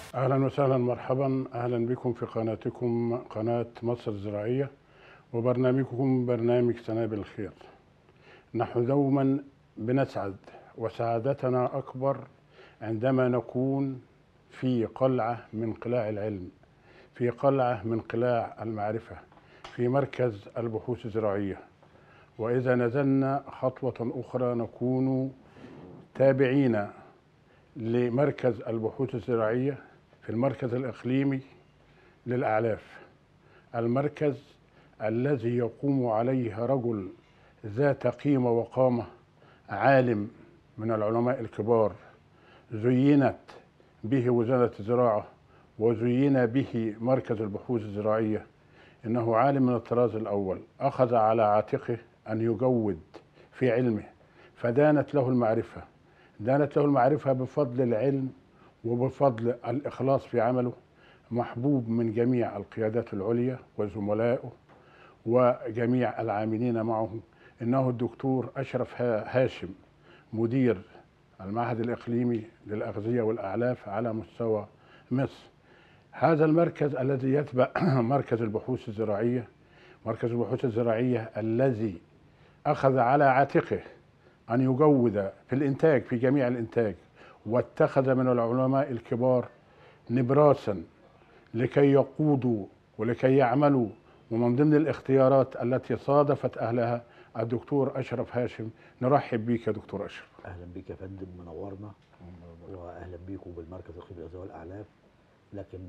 اهلا وسهلا مرحبا اهلا بكم في قناتكم قناه مصر الزراعيه وبرنامجكم برنامج سنابل الخير نحن دوما بنسعد وسعادتنا اكبر عندما نكون في قلعه من قلاع العلم في قلعه من قلاع المعرفه في مركز البحوث الزراعيه واذا نزلنا خطوه اخرى نكون تابعين لمركز البحوث الزراعيه في المركز الاقليمي للاعلاف المركز الذي يقوم عليه رجل ذات قيمه وقامه عالم من العلماء الكبار زينت به وزاره الزراعه وزين به مركز البحوث الزراعيه انه عالم من الطراز الاول اخذ على عاتقه ان يجود في علمه فدانت له المعرفه دانت له المعرفه بفضل العلم وبفضل الاخلاص في عمله محبوب من جميع القيادات العليا وزملائه وجميع العاملين معه انه الدكتور اشرف هاشم مدير المعهد الاقليمي للاغذيه والاعلاف على مستوى مصر هذا المركز الذي يتبع مركز البحوث الزراعيه مركز البحوث الزراعيه الذي اخذ على عاتقه ان يجود في الانتاج في جميع الانتاج واتخذ من العلماء الكبار نبراسا لكي يقودوا ولكي يعملوا ومن ضمن الاختيارات التي صادفت اهلها الدكتور اشرف هاشم نرحب بك يا دكتور اشرف اهلا بك يا فندم منورنا واهلا بيكم بالمركز القيمي للغذاء والاعلاف لكن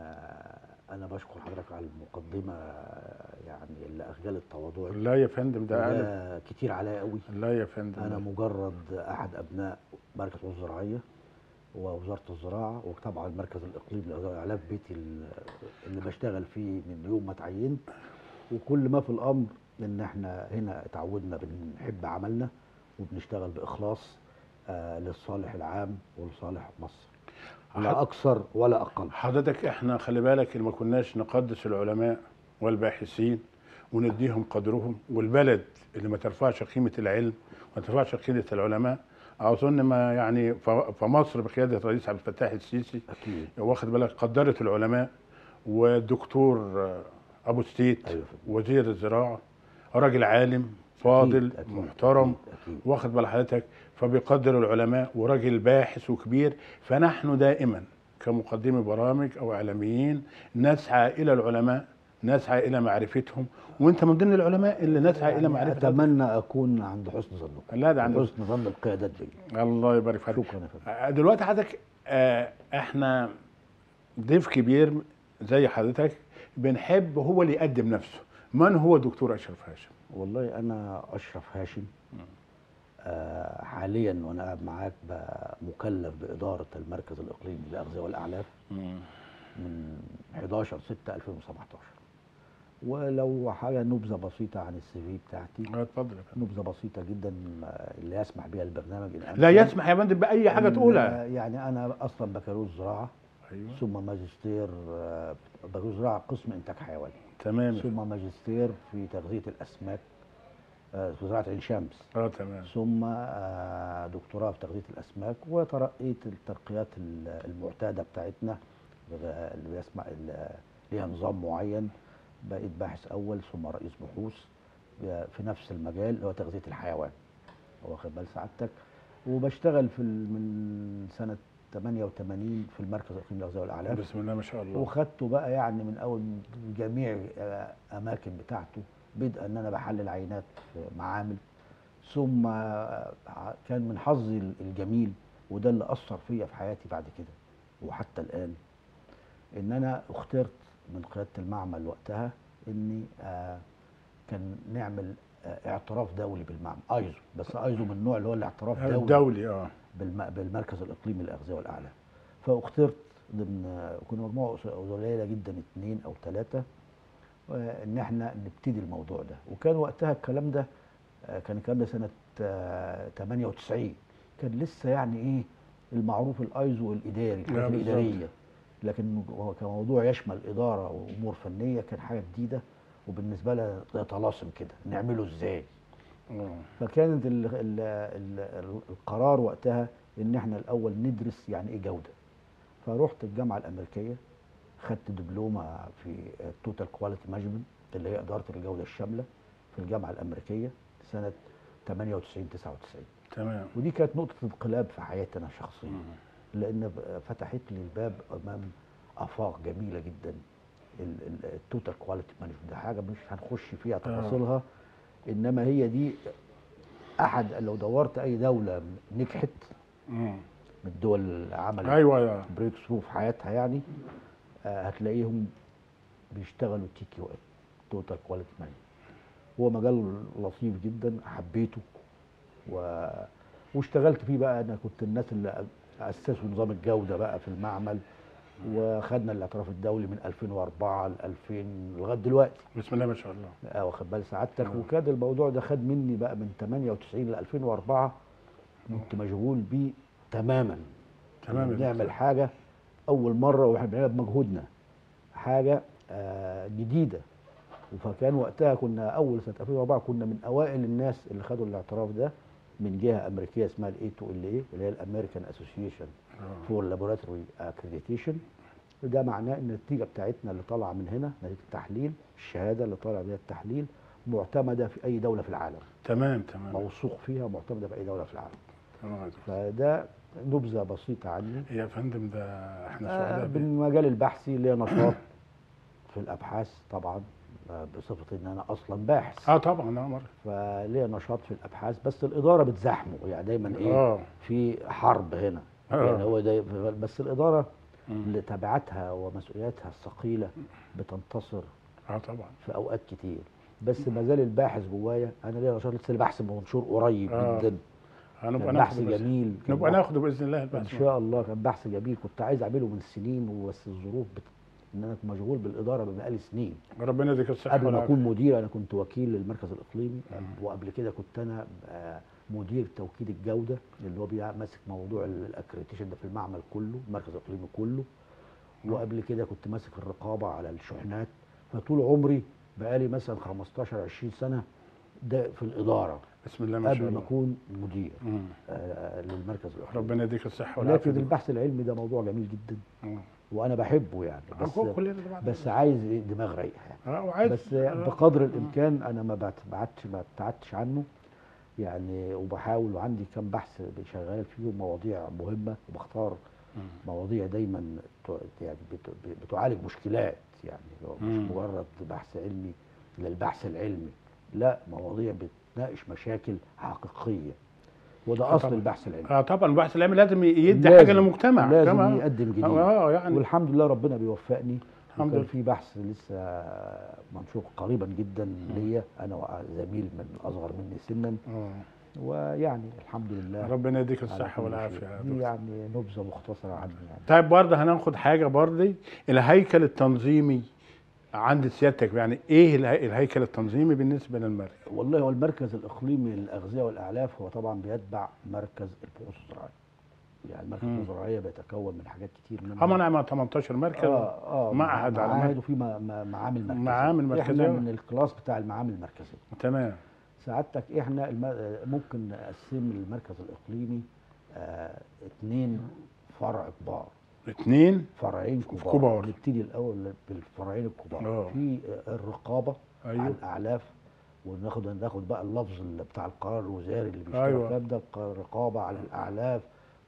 آه، انا بشكر حضرتك على المقدمه آه، يعني اللي اخجلت تواضعي لا يا فندم ده أنا ده كتير عليا قوي لا يا فندم انا مجرد احد ابناء مركز الوزاره الزراعيه ووزاره الزراعه وطبعا المركز الاقليمي للغذاء والاعلاف بيتي ال- اللي بشتغل فيه من يوم ما اتعينت وكل ما في الامر ان احنا هنا اتعودنا بنحب عملنا وبنشتغل باخلاص آه للصالح العام ولصالح مصر لا اكثر ولا اقل حضرتك احنا خلي بالك إن ما كناش نقدس العلماء والباحثين ونديهم قدرهم والبلد اللي ما ترفعش قيمه العلم وما ترفعش قيمه العلماء اظن ما يعني ف- فمصر بقياده الرئيس عبد الفتاح السيسي اكيد واخد بالك قدرت العلماء والدكتور آه، ابو ستيت أيوة. وزير الزراعه راجل عالم فاضل أكيد، أكيد، محترم أكيد، أكيد. واخد بال حضرتك فبيقدر العلماء وراجل باحث وكبير فنحن دائما كمقدمي برامج او اعلاميين نسعى الى العلماء نسعى الى معرفتهم وانت من ضمن العلماء اللي نسعى الى يعني معرفتهم اتمنى اكون عند حسن ظنكم لا ده عند حسن ظن القيادات بي الله يبارك فيك شكرا يا فندم آه، دلوقتي حضرتك آه، احنا ضيف كبير زي حضرتك بنحب هو اللي يقدم نفسه من هو دكتور اشرف هاشم والله انا اشرف هاشم آه حاليا وانا قاعد معاك بقى مكلف باداره المركز الاقليمي للاغذيه والاعلاف من 11 6 2017 ولو حاجه نبذه بسيطه عن السي في بتاعتي اه اتفضل يا فندم. نبذه بسيطه جدا آه، اللي يسمح بها البرنامج إن لا أمكن. يسمح يا فندم باي حاجه إن- تقولها يعني انا اصلا بكالوريوس زراعه ايوه ثم ماجستير آه، بكالوريوس زراعه قسم انتاج حيواني تمام يا فندم. ثم ماجستير في تغذيه الاسماك آه، في زراعه عين شمس اه تمام ثم آه، دكتوراه في تغذيه الاسماك وترقيت الترقيات ال- المعتاده بتاعتنا آه، اللي بيسمع ال- ليها نظام معين بقيت باحث اول ثم رئيس بحوث ب- في نفس المجال اللي هو تغذيه الحيوان واخد بال سعادتك وبشتغل في ال- من سنه 88 في المركز الاقليمي للاغذيه والاعلاف بسم الله ما شاء الله وخدته بقى يعني من اول جميع آه، اماكن بتاعته بدءا ان انا بحلل عينات في معامل ثم آه، كان من حظي الجميل وده اللي اثر فيا في حياتي بعد كده وحتى الان ان انا اخترت من قياده المعمل وقتها اني آه، كان نعمل آه، اعتراف دولي بالمعمل ايزو بس ايزو من النوع اللي هو الاعتراف هذا دولي الدولي اه بالم- بالمركز الاقليمي للاغذيه والاعلاف فاخترت ضمن كنا مجموعه قليله جدا اثنين او ثلاثه ان احنا نبتدي الموضوع ده وكان وقتها الكلام ده آه، كان الكلام ده سنه آه، 98 كان لسه يعني ايه المعروف الايزو الاداري الحاجات لا، بالظبط. الاداريه لكن هو كموضوع يشمل اداره وامور فنيه كان حاجه جديده وبالنسبه لها زي طلاسم كده نعمله ازاي آه. فكانت ال ال ال القرار وقتها ان احنا الاول ندرس يعني ايه جوده فروحت الجامعه الامريكيه خدت دبلومه في توتال كواليتي مانجمنت اللي هي اداره الجوده الشامله في الجامعه الامريكيه سنه 98 99 تمام ودي كانت نقطه انقلاب في حياتي انا شخصيا مم. لان فتحت لي الباب امام افاق جميله جدا التوتال كواليتي مانجمنت ده حاجه مش هنخش فيها تفاصيلها انما هي دي احد لو دورت اي دوله نجحت مم. من الدول اللي عملت ايوه يا بريك ثرو في حياتها يعني آه، هتلاقيهم بيشتغلوا تي كيو ام توتال كواليتي مانجمنت هو مجال لطيف جدا حبيته و... واشتغلت فيه بقى انا كنت الناس اللي اسسوا نظام الجوده بقى في المعمل وخدنا الاعتراف الدولي من 2004 ل 2000 لغايه دلوقتي بسم الله ما شاء الله آه، واخد بال سعادتك نعم. وكان الموضوع ده خد مني بقى من 98 ل 2004 كنت مشغول بيه تماما تمام يا نعمل دكتور. حاجه اول مره واحنا بنعملها بمجهودنا حاجه آه، جديده فكان وقتها كنا اول سنه 2004 كنا من اوائل الناس اللي خدوا الاعتراف ده من جهه امريكيه اسمها الاي تو ال اي اللي هي الامريكان اسوسيشن آه. فور لابوراتوري اكريديتيشن ده معناه ان النتيجه بتاعتنا اللي طالعه من هنا نتيجه التحليل الشهاده اللي طالع بيها التحليل معتمده في اي دوله في العالم تمام تمام موثوق فيها معتمده في اي دوله في العالم تمام يا دكتور. فده نبذه بسيطه عني يا فندم ده احنا آه، سعداء بيه. بالمجال البحثي ليا نشاط في الابحاث طبعا آه، بصفه ان انا اصلا باحث اه طبعا اه مره فليا نشاط في الابحاث بس الاداره بتزاحمه يعني دايما ايه اه في حرب هنا آه. يعني هو ده بس الاداره مم. لتبعاتها ومسؤولياتها الثقيله بتنتصر اه طبعا في اوقات كتير بس ما زال الباحث جوايا انا ليا نشاط لسه البحث منشور قريب آه. جدا هنبقى كان بحث ناخده بس. جميل كان نبقى بحث- ناخده باذن الله ان البحث شاء الله كان بحث جميل كنت عايز اعمله من سنين بس الظروف بت... ان انا كنت مشغول بالاداره بقالي سنين ربنا يديك الصحه قبل ما والعافيه اكون مدير انا كنت وكيل للمركز الاقليمي وقبل كده كنت انا آه، مدير توكيل الجوده اللي هو بيع- ماسك موضوع الاكريتيشن ده في المعمل كله المركز الاقليمي كله وقبل كده كنت ماسك الرقابه على الشحنات فطول عمري بقالي مثلا 15 20 سنه ده في الاداره بسم الله ما شاء قبل ما الله اكون مدير مم. آه، للمركز الاقليمي ربنا يديك الصحه والعافيه لكن البحث العلمي ده موضوع جميل جدا مم. وانا بحبه يعني بس هو كلنا طبعا بس عايز إيه دماغ رايقه يعني اه وعايز بس آه. بقدر الامكان انا ما بت- بعدتش ما ابتعدتش عنه يعني وبحاول وعندي كم بحث شغال فيهم مواضيع مهمه وبختار مم. مواضيع دايما ت- يعني بت- بتعالج مشكلات يعني هو مم. مش مجرد بحث علمي للبحث العلمي لا مواضيع بتناقش مشاكل حقيقيه وده اصل طبعاً. البحث العلمي اه طبعا البحث العلمي لازم يدي لازم- حاجه للمجتمع لازم كمان. يقدم جديد اه يعني والحمد لله ربنا بيوفقني الحمد وكان لله. في بحث لسه منشور قريبا جدا ليا انا وزميل من اصغر مني سنا آه. ويعني الحمد لله ربنا يديك على الصحه كل والعافيه شيء. يا دي دكتور. يعني نبذه مختصره عني يعني طيب برضه هناخد حاجه برضه الهيكل التنظيمي عند سيادتك يعني ايه الهي- الهيكل التنظيمي بالنسبه للمركز؟ والله هو المركز الاقليمي للاغذيه والاعلاف هو طبعا بيتبع مركز البحوث الزراعيه يعني المركز مم. الزراعيه بيتكون من حاجات كتير منها هم نعمل 18 مركز اه اه معهد على معاهد مركز. وفي ما- ما- معامل مركزيه معامل مركزية. احنا من الكلاس بتاع المعامل المركزيه تمام سعادتك احنا الم... ممكن نقسم المركز الاقليمي آه اتنين فرع كبار اثنين فرعين كبار كبار. نبتدي الاول بالفرعين الكبار آه. في آه، الرقابه أيوه. على الاعلاف وناخد ناخد بقى اللفظ اللي بتاع القرار الوزاري اللي بيشتغل أيوه. أيوة. ده الرقابه على الاعلاف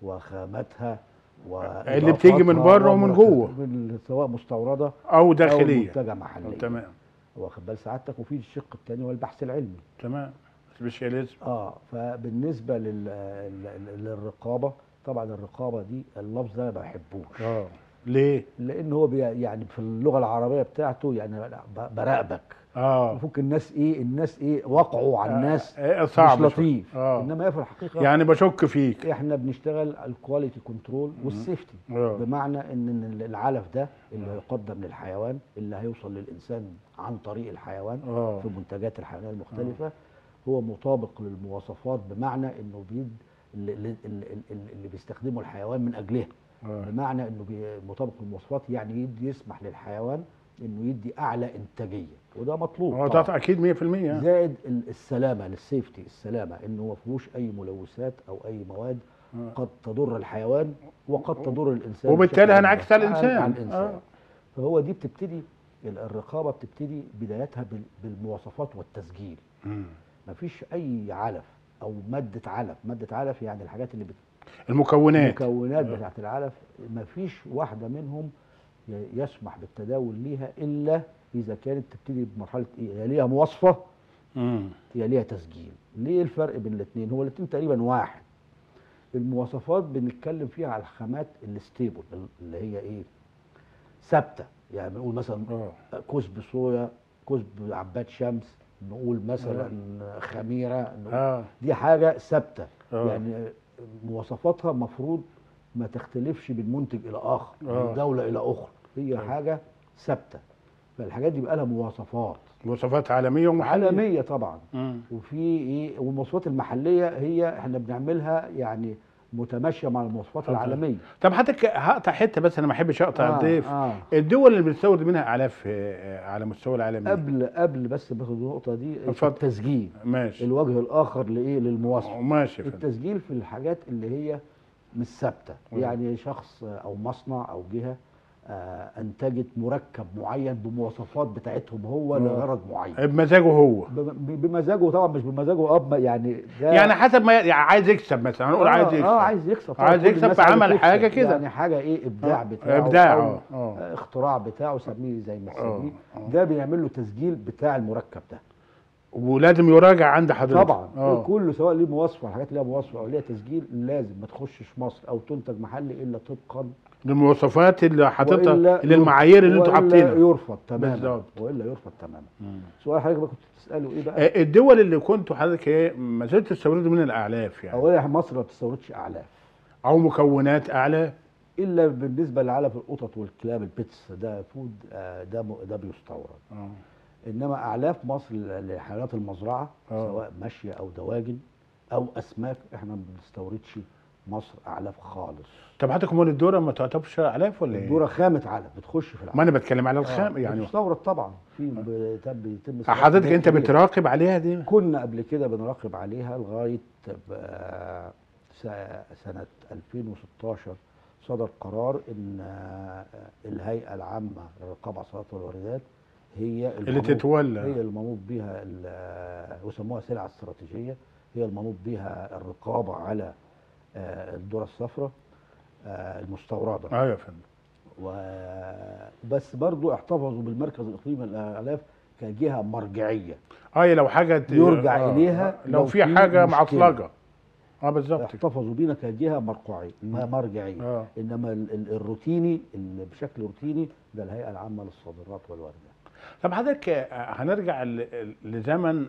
وخاماتها اللي بتيجي من بره ومن جوه. من سواء مستورده او او داخليه منتجه محليه تمام واخد بال سعادتك وفي الشق الثاني هو البحث العلمي تمام سبيشاليزم اه فبالنسبه لل... لل- للرقابه طبعا الرقابه دي اللفظ ده ما بحبوش اه ليه؟ لان هو بي يعني في اللغه العربيه بتاعته يعني ب- براقبك اه ممكن الناس ايه الناس ايه وقعوا على الناس آه، صعب مش شوية. لطيف اه انما هي في الحقيقه يعني بشك فيك احنا بنشتغل الكواليتي كنترول والسيفتي آه. بمعنى ان إن العلف ده اللي هيقدم للحيوان اللي هيوصل للانسان عن طريق الحيوان اه في منتجات الحيوانيه المختلفه هو مطابق للمواصفات بمعنى انه بيد اللي, اللي, اللي- اللي بيستخدمه الحيوان من اجلها آه. بمعنى انه بي- مطابق للمواصفات يعني يدي يسمح للحيوان انه يدي اعلى انتاجيه وده مطلوب هو طبعاً. ده اكيد 100% يعني. زائد ال- السلامه للسيفتي السلامه انه ما فيهوش اي ملوثات او اي مواد آه. قد تضر الحيوان وقد تضر الانسان وبالتالي بشكل هنعكس على مباشر. الإنسان. على الانسان آه. فهو دي بتبتدي ال- الرقابه بتبتدي بدايتها بال- بالمواصفات والتسجيل مم. مفيش اي علف او ماده علف ماده علف يعني الحاجات اللي بت... المكونات المكونات آه. بتاعت العلف مفيش واحده منهم ي- يسمح بالتداول ليها الا اذا كانت تبتدي بمرحله ايه يا ليها مواصفه مم. يا ليها تسجيل ليه الفرق بين الاثنين هو الاثنين تقريبا واحد المواصفات بنتكلم فيها على الخامات الستيبل اللي هي ايه ثابته يعني بنقول مثلا اه كسب صويا كسب عباد شمس نقول مثلا خميره نقول اه دي حاجه ثابته آه. يعني مواصفاتها مفروض ما تختلفش من منتج الى اخر آه. من دوله الى اخرى هي طيب. حاجه ثابته فالحاجات دي بقى لها مواصفات مواصفات عالميه ومحليه عالميه طبعا مم. وفي ايه والمواصفات المحليه هي احنا بنعملها يعني متماشيه مع المواصفات اتفضل. العالميه طب حضرتك هقطع حته بس انا ما احبش اقطع آه، الضيف آه. الدول اللي بنستورد منها اعلاف آه، على مستوى العالمي قبل قبل بس باخد النقطه دي اتفضل. التسجيل ماشي الوجه الاخر لايه للمواصفه ماشي يا فندم. التسجيل في الحاجات اللي هي مش ثابته مم. يعني شخص او مصنع او جهه آه، انتجت مركب معين بمواصفات بتاعتهم هو مم. لغرض معين بمزاجه هو ب- بمزاجه طبعا مش بمزاجه اب يعني ده يعني حسب ما يعني عايز يكسب مثلا هنقول آه، عايز يكسب اه عايز يكسب طبعاً. عايز كل يكسب الناس فعمل عايزة حاجة تكسب. كده. يعني حاجه ايه ابداع آه، بتاعه إبداع، أو آه، آه. آه، اختراع بتاعه سميه زي ما آه، تسميه آه. ده بيعمل له تسجيل بتاع المركب ده ولازم يراجع عند حضرتك طبعا اه كله سواء ليه مواصفه الحاجات اللي ليها مواصفه او ليها تسجيل لازم ما تخشش مصر او تنتج محلي الا طبقا المواصفات اللي حاططها وإلا اللي المعايير اللي انتوا وإلا حاطينها يرفض تماما بالظبط. والا يرفض تماما مم. سؤال حضرتك بقى كنت بتساله ايه بقى؟ آه، الدول اللي كنتوا حضرتك ايه ما زلتوا تستوردوا من الاعلاف يعني اولا مصر ما بتستوردش اعلاف او مكونات اعلاف الا بالنسبه لعلف القطط والكلاب البيتس ده فود آه، ده م- ده بيستورد اه انما اعلاف مصر ل- لحيوانات المزرعه آه. سواء ماشيه او دواجن او اسماك احنا ما بنستوردش مصر اعلاف خالص طب حضرتك امال الدوره ما تعتبرش اعلاف ولا ايه؟ الدوره خامه علف بتخش في العلف ما انا بتكلم على آه، الخام يعني بتستورد طبعا في بيتم بيتم استيراد حضرتك كميات انت كبيرة. بتراقب عليها دي كنا قبل كده بنراقب عليها لغايه آه، س- سنه 2016 صدر قرار ان آه، الهيئه العامه للرقابه على الصادرات والواردات هي اللي المنوط- تتولى هي المنوط بها ال- وسموها سلع استراتيجيه هي المنوط بها الرقابه على آه، الذره الصفراء آه، المستورده اه يا فندم وبس برضو احتفظوا بالمركز الاقليمي للاعلاف كجهه مرجعيه اه لو حاجه ت- يرجع آه، إليها آه، لو لو في في حاجه مشكلة. معصلجه اه بالظبط كده. احتفظوا بينا كجهه مرقعيه ما مرجعيه اه انما ال- ال- الروتيني اللي بشكل روتيني ده الهيئه العامه للصادرات والواردات طب حضرتك آه، هنرجع ل- لزمن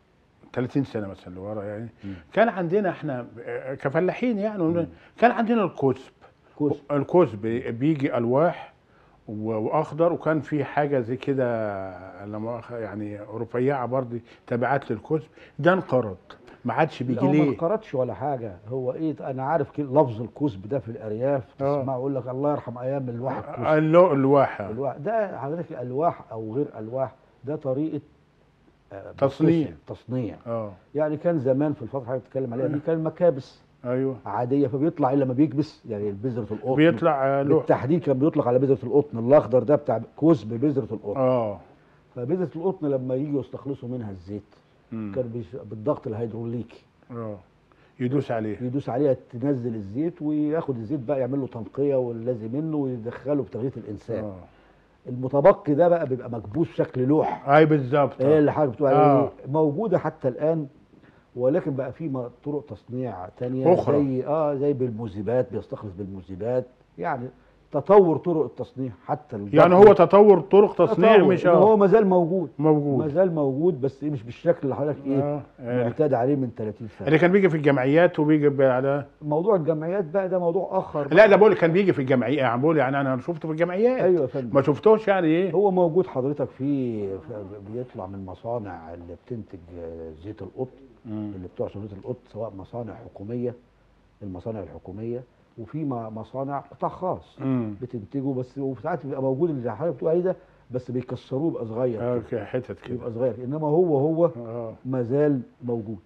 30 سنه مثلا لورا يعني مم. كان عندنا احنا آه، كفلاحين يعني كان عندنا الكسب كوس الكسب بيجي الواح و- واخضر وكان في حاجه زي كده لما يعني رفيعه برضه تبعات للكسب ده انقرض ما عادش لا بيجي هو ما ليه انقرضش ولا حاجه هو ايه انا عارف كده لفظ الكسب ده في الارياف آه. تسمعه يقول لك الله يرحم ايام الواح الكسب اللو- الواحه الواح ده حضرتك الواح او غير الواح ده طريقه آه، تصنيع. تصنيع اه يعني كان زمان في الفتره اللي حضرتك بتتكلم عليها دي كان مكابس ايوه عاديه فبيطلع الا لما بيكبس يعني بذره القطن بيطلع آه، له بالتحديد كان بيطلق على بذره القطن الاخضر ده بتاع كسب بذره القطن اه فبذره القطن لما يجوا يستخلصوا منها الزيت مم. كان بيش- بالضغط الهيدروليكي اه يدوس عليه يدوس عليها تنزل الزيت وياخد الزيت بقى يعمل له تنقيه واللازم منه ويدخله بتغذيه الانسان اه المتبقي ده بقى بيبقى مكبوس شكل لوح اي بالظبط ايه آه. اللي حضرتك بتقول آه. عليه موجوده حتى الان ولكن بقى في م- طرق تصنيع تانية أخرى. زي اه زي بالمذيبات بيستخلص بالمذيبات يعني تطور طرق التصنيع حتى الضغط يعني هو تطور طرق تصنيع تطور. مش إن هو اه ما زال موجود ما موجود زال موجود بس مش بالشكل اللي حضرتك ايه آه. آه. معتاد عليه من 30 سنه اللي كان بيجي في الجمعيات وبيجي على موضوع الجمعيات بقى ده موضوع اخر لا ده بقول كان بيجي في الجمعيه يعني بقول يعني انا شفته في الجمعيات ايوه يا فندم ما شفتوش يعني ايه هو موجود حضرتك في في- بيطلع من مصانع اللي بتنتج آه، زيت القط مم. اللي بتوع زيت القط سواء مصانع حكوميه المصانع الحكوميه وفي م- مصانع قطاع خاص مم. بتنتجه بس وساعات بيبقى موجود اللي حضرتك بتقول عليه ده بس بيكسروه يبقى صغير اه كده. كده حتت كده يبقى صغير انما هو هو اه ما زال موجود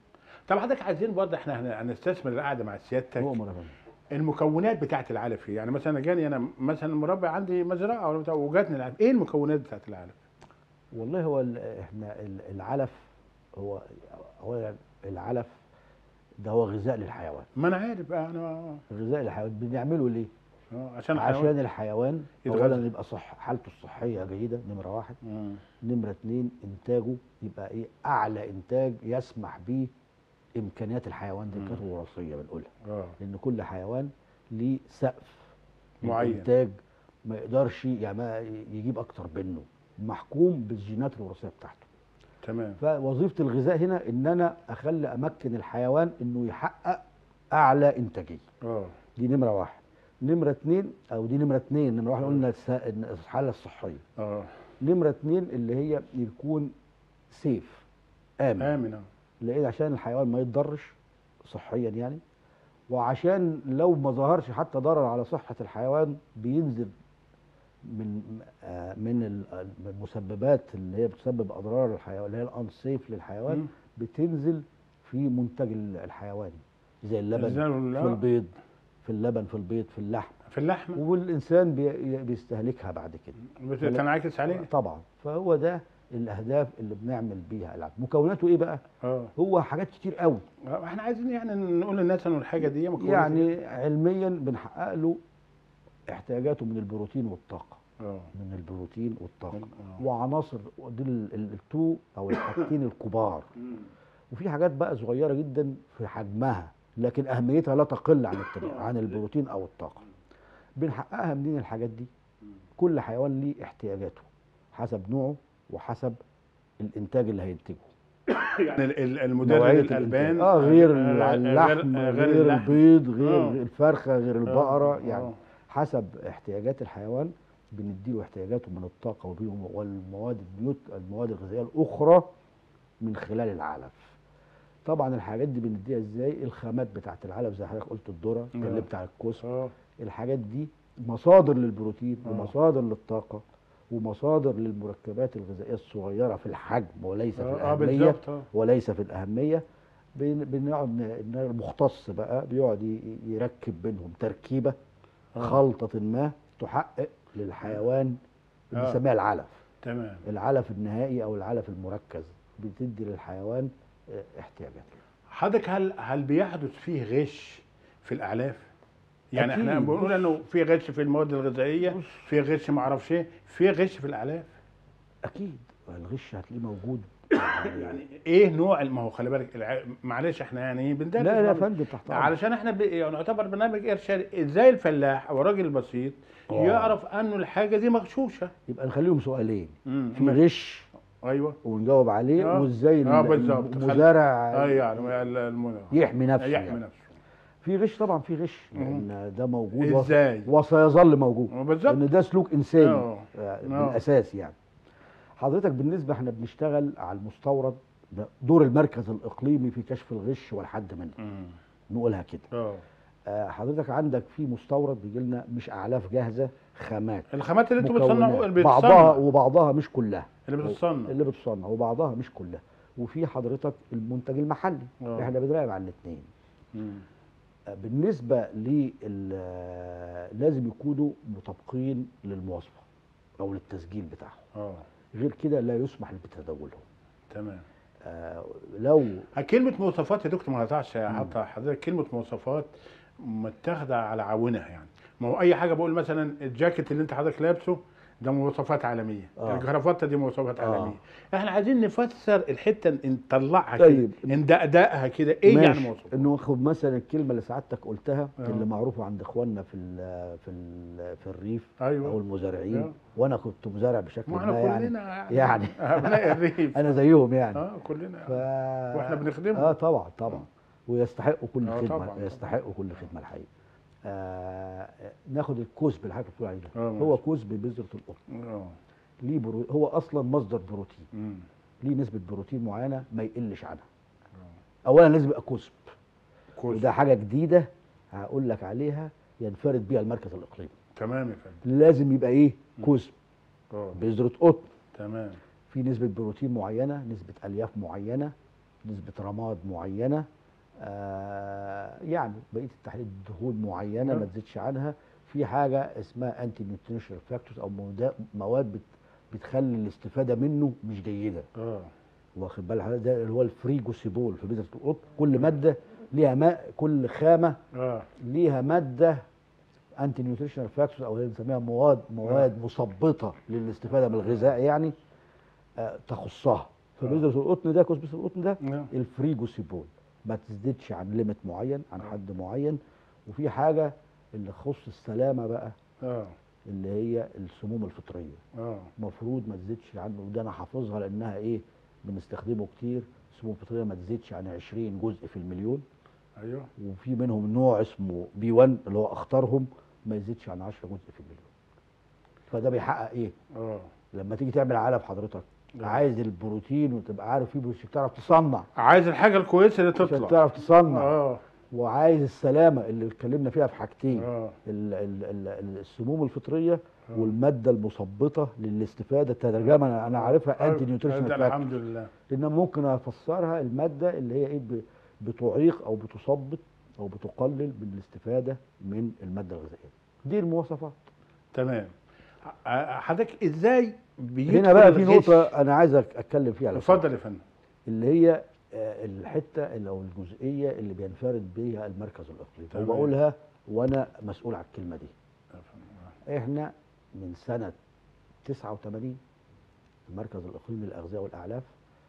طب حضرتك عايزين برضه احنا هن- هنستثمر القعده مع سيادتك مؤمر يا فندم. المكونات بتاعت العلف ايه؟ يعني مثلا جاني انا مثلا مربع عندي مزرعه ولا بتاع وجاتني العلف ايه المكونات بتاعت العلف؟ والله هو ال- احنا ال- العلف هو هو العلف ده هو غذاء للحيوان ما انا عارف بقى انا غذاء للحيوان بنعمله ليه آه، عشان عشان الحيوان يتغذى. اولا يبقى صح حالته الصحيه جيده نمره واحد مم. نمره اتنين انتاجه يبقى ايه اعلى انتاج يسمح به امكانيات الحيوان دي مم. كانت وراثيه بنقولها اه لان كل حيوان ليه سقف معين. انتاج ما يقدرش يعني ما يجيب اكتر منه محكوم بالجينات الوراثيه بتاعته تمام فوظيفه الغذاء هنا ان انا اخلي امكن الحيوان انه يحقق اعلى انتاجيه اه دي نمره واحد نمره اتنين او دي نمره اتنين نمره واحد قلنا الس- إن الحاله الصحيه اه نمره اتنين اللي هي يكون سيف امن امن آه. لان عشان الحيوان ما يتضرش صحيا يعني وعشان لو ما ظهرش حتى ضرر على صحه الحيوان بينزل من آه، من ال- المسببات اللي هي بتسبب اضرار الحيوان اللي هي الانسيف للحيوان مم. بتنزل في منتج ال- الحيواني زي اللبن زي ال- في البيض في اللبن في البيض في اللحم في اللحمه والانسان بي- بيستهلكها بعد كده بتنعكس عليه طبعا فهو ده الاهداف اللي بنعمل بيها العاب مكوناته ايه بقى اه هو حاجات كتير قوي آه، احنا عايزين يعني نقول للناس ان الحاجه دي مكونات يعني علميا بنحقق له احتياجاته من البروتين والطاقه اه من البروتين والطاقه آه. وعناصر دي ال- ال- التو او الحاجتين الكبار وفي حاجات بقى صغيره جدا في حجمها لكن اهميتها لا تقل عن التانية عن البروتين او الطاقه بنحققها منين الحاجات دي كل حيوان ليه احتياجاته حسب نوعه وحسب الانتاج اللي هينتجه يعني ال- ال- المدرب نوعية الالبان الإنتاج. اه غير آه، اللحم غير, غير, اللحم. البيض غير آه. الفرخه غير البقره آه، يعني آه. حسب احتياجات الحيوان بنديله احتياجاته من الطاقه وبيهم- والمواد النيوت المواد الغذائيه الاخرى من خلال العلف طبعا الحاجات دي بنديها ازاي الخامات بتاعت العلف زي حضرتك قلت الذره آه. اللي بتاع الكوس اه الحاجات دي مصادر للبروتين آه. ومصادر للطاقه ومصادر للمركبات الغذائيه الصغيره في الحجم وليس في اه آه، الاهميه بالظبط اه وليس في الأهمية بن- بنقعد ن- ن- المختص بقى بيقعد ي- يركب بينهم تركيبة آه. خلطة ما تحقق للحيوان آه. بنسميها العلف تمام العلف النهائي أو العلف المركز بتدي للحيوان آه، احتياجاته حضرتك هل هل بيحدث فيه غش في الاعلاف؟ يعني احنا أكيد. بنقول انه في غش في المواد الغذائيه بص. في غش ما اعرفش ايه في غش في الاعلاف أكيد الغش هتلاقيه موجود يعني ايه نوع ما هو خلي بالك الع... معلش احنا يعني ايه بندرس لا لا يا برضه. فندم تحت أمرك. علشان احنا ب... يعني نعتبر برنامج ارشادي ازاي الفلاح او الراجل البسيط آه. يعرف انه الحاجه دي مغشوشه يبقى نخليهم سؤالين مم. في غش ايوه ونجاوب عليه آه. وازاي آه، ال- بالظبط. المزارع اه يعني ال- الم... يحمي نفسه يحمي يعني. نفسه في غش طبعا في غش مم. لان ده موجود وس- ازاي وسيظل موجود بالظبط لان ده سلوك انساني آه. آه، آه. بالاساس يعني حضرتك بالنسبه احنا بنشتغل على المستورد ده دور المركز الاقليمي في كشف الغش والحد منه مم. نقولها كده اه آه، حضرتك عندك في مستورد بيجي لنا مش اعلاف جاهزه خامات الخامات اللي انتوا مكونات. بتصنعوا اللي بعضها بتصنع وبعضها مش كلها اللي بتصنع اللي بتصنع وبعضها مش كلها وفي حضرتك المنتج المحلي آه. احنا بنراقب على الاثنين مم. بالنسبه لل لازم يكونوا مطابقين للمواصفه او للتسجيل بتاعهم اه غير كده لا يسمح بتداولهم تمام آه لو كلمة مواصفات يا دكتور ما هتعش حتى حضرتك كلمة مواصفات متاخدة على عونها يعني ما هو أي حاجة بقول مثلا الجاكيت اللي أنت حضرتك لابسه ده مواصفات عالمية آه. الجرافطة دي مواصفات آه. عالمية احنا عايزين نفسر الحتة نطلعها طيب. كده ندقدقها كده ايه يعني ماشي مواصفات انه خد مثلا الكلمه اللي سعادتك قلتها آه. اللي معروفه عند اخواننا في ال في ال في الريف أيوة. او المزارعين آه. وانا كنت مزارع بشكل ما ما احنا يعني كلنا يعني أبناء الريف انا زيهم يعني اه كلنا ف... واحنا بنخدمهم. اه طبعا طبعا ويستحقوا كل آه خدمه طبعاً. يستحقوا كل خدمه الحقيقه آه ناخد الكسب اللي حضرتك بتقول عليه ده آه، هو ماشي. كسب بذره القطن اه ليه برو... هو اصلا مصدر بروتين مم. ليه نسبه بروتين معينه ما يقلش عنها اولا لازم يبقى كسب كويس وده حاجه جديده هقول لك عليها ينفرد بيها المركز الاقليمي تمام يا فندم لازم يبقى ايه كسب اه بذره قطن تمام في نسبه بروتين معينه نسبه الياف معينه نسبه رماد معينه آه يعني بقيه التحليل دهون معينه نعم. ما تزيدش عنها في حاجه اسمها انتي نيوتريشنال فاكتورز او مودا- مواد بت بتخلي الاستفاده منه مش جيده اه واخد بال حضرتك ده اللي هو الفريجوسيبول في بذره القط كل ماده ليها ماء كل خامه اه ليها ماده انتي نيوتريشنال فاكتورز او اللي بنسميها مواد مواد مثبطه للاستفاده من الغذاء يعني آه تخصها فبذره القطن ده كوز بذره القطن ده نعم. الفريجوسيبول ما تزيدش عن ليميت معين عن حد معين وفي حاجه اللي تخص السلامه بقى اه اللي هي السموم الفطريه اه المفروض ما تزيدش عنه وده انا حافظها لانها ايه بنستخدمه كتير السموم الفطريه ما تزيدش عن 20 جزء في المليون ايوه وفي منهم نوع اسمه بي 1 اللي هو اخطرهم ما يزيدش عن 10 جزء في المليون فده بيحقق ايه اه لما تيجي تعمل علب حضرتك نعم. عايز البروتين وتبقى عارف فيه بروتين تعرف تصنع عايز الحاجه الكويسه اللي عشان تطلع تعرف تصنع اه وعايز السلامه اللي اتكلمنا فيها في حاجتين اه ال- ال- ال- السموم الفطريه آه. والماده المثبطه للاستفاده الترجمه انا أنا عارفها انتي نيوتريشنال ده فاكتور الحمد لله لان ممكن افسرها الماده اللي هي ايه ب- بتعيق او بتثبط او بتقلل من الاستفاده من الماده الغذائيه دي المواصفات تمام ع- حضرتك ازاي بيدخل هنا بقى في الغش؟ نقطه انا عايز أك- اتكلم فيها على فكرة. اتفضل يا فندم اللي هي آه، الحته اللي او الجزئيه اللي بينفرد بها المركز الاقليمي تمام. وبقولها وانا مسؤول على الكلمه دي يا فندم. احنا من سنه 89 المركز الاقليمي للاغذيه والاعلاف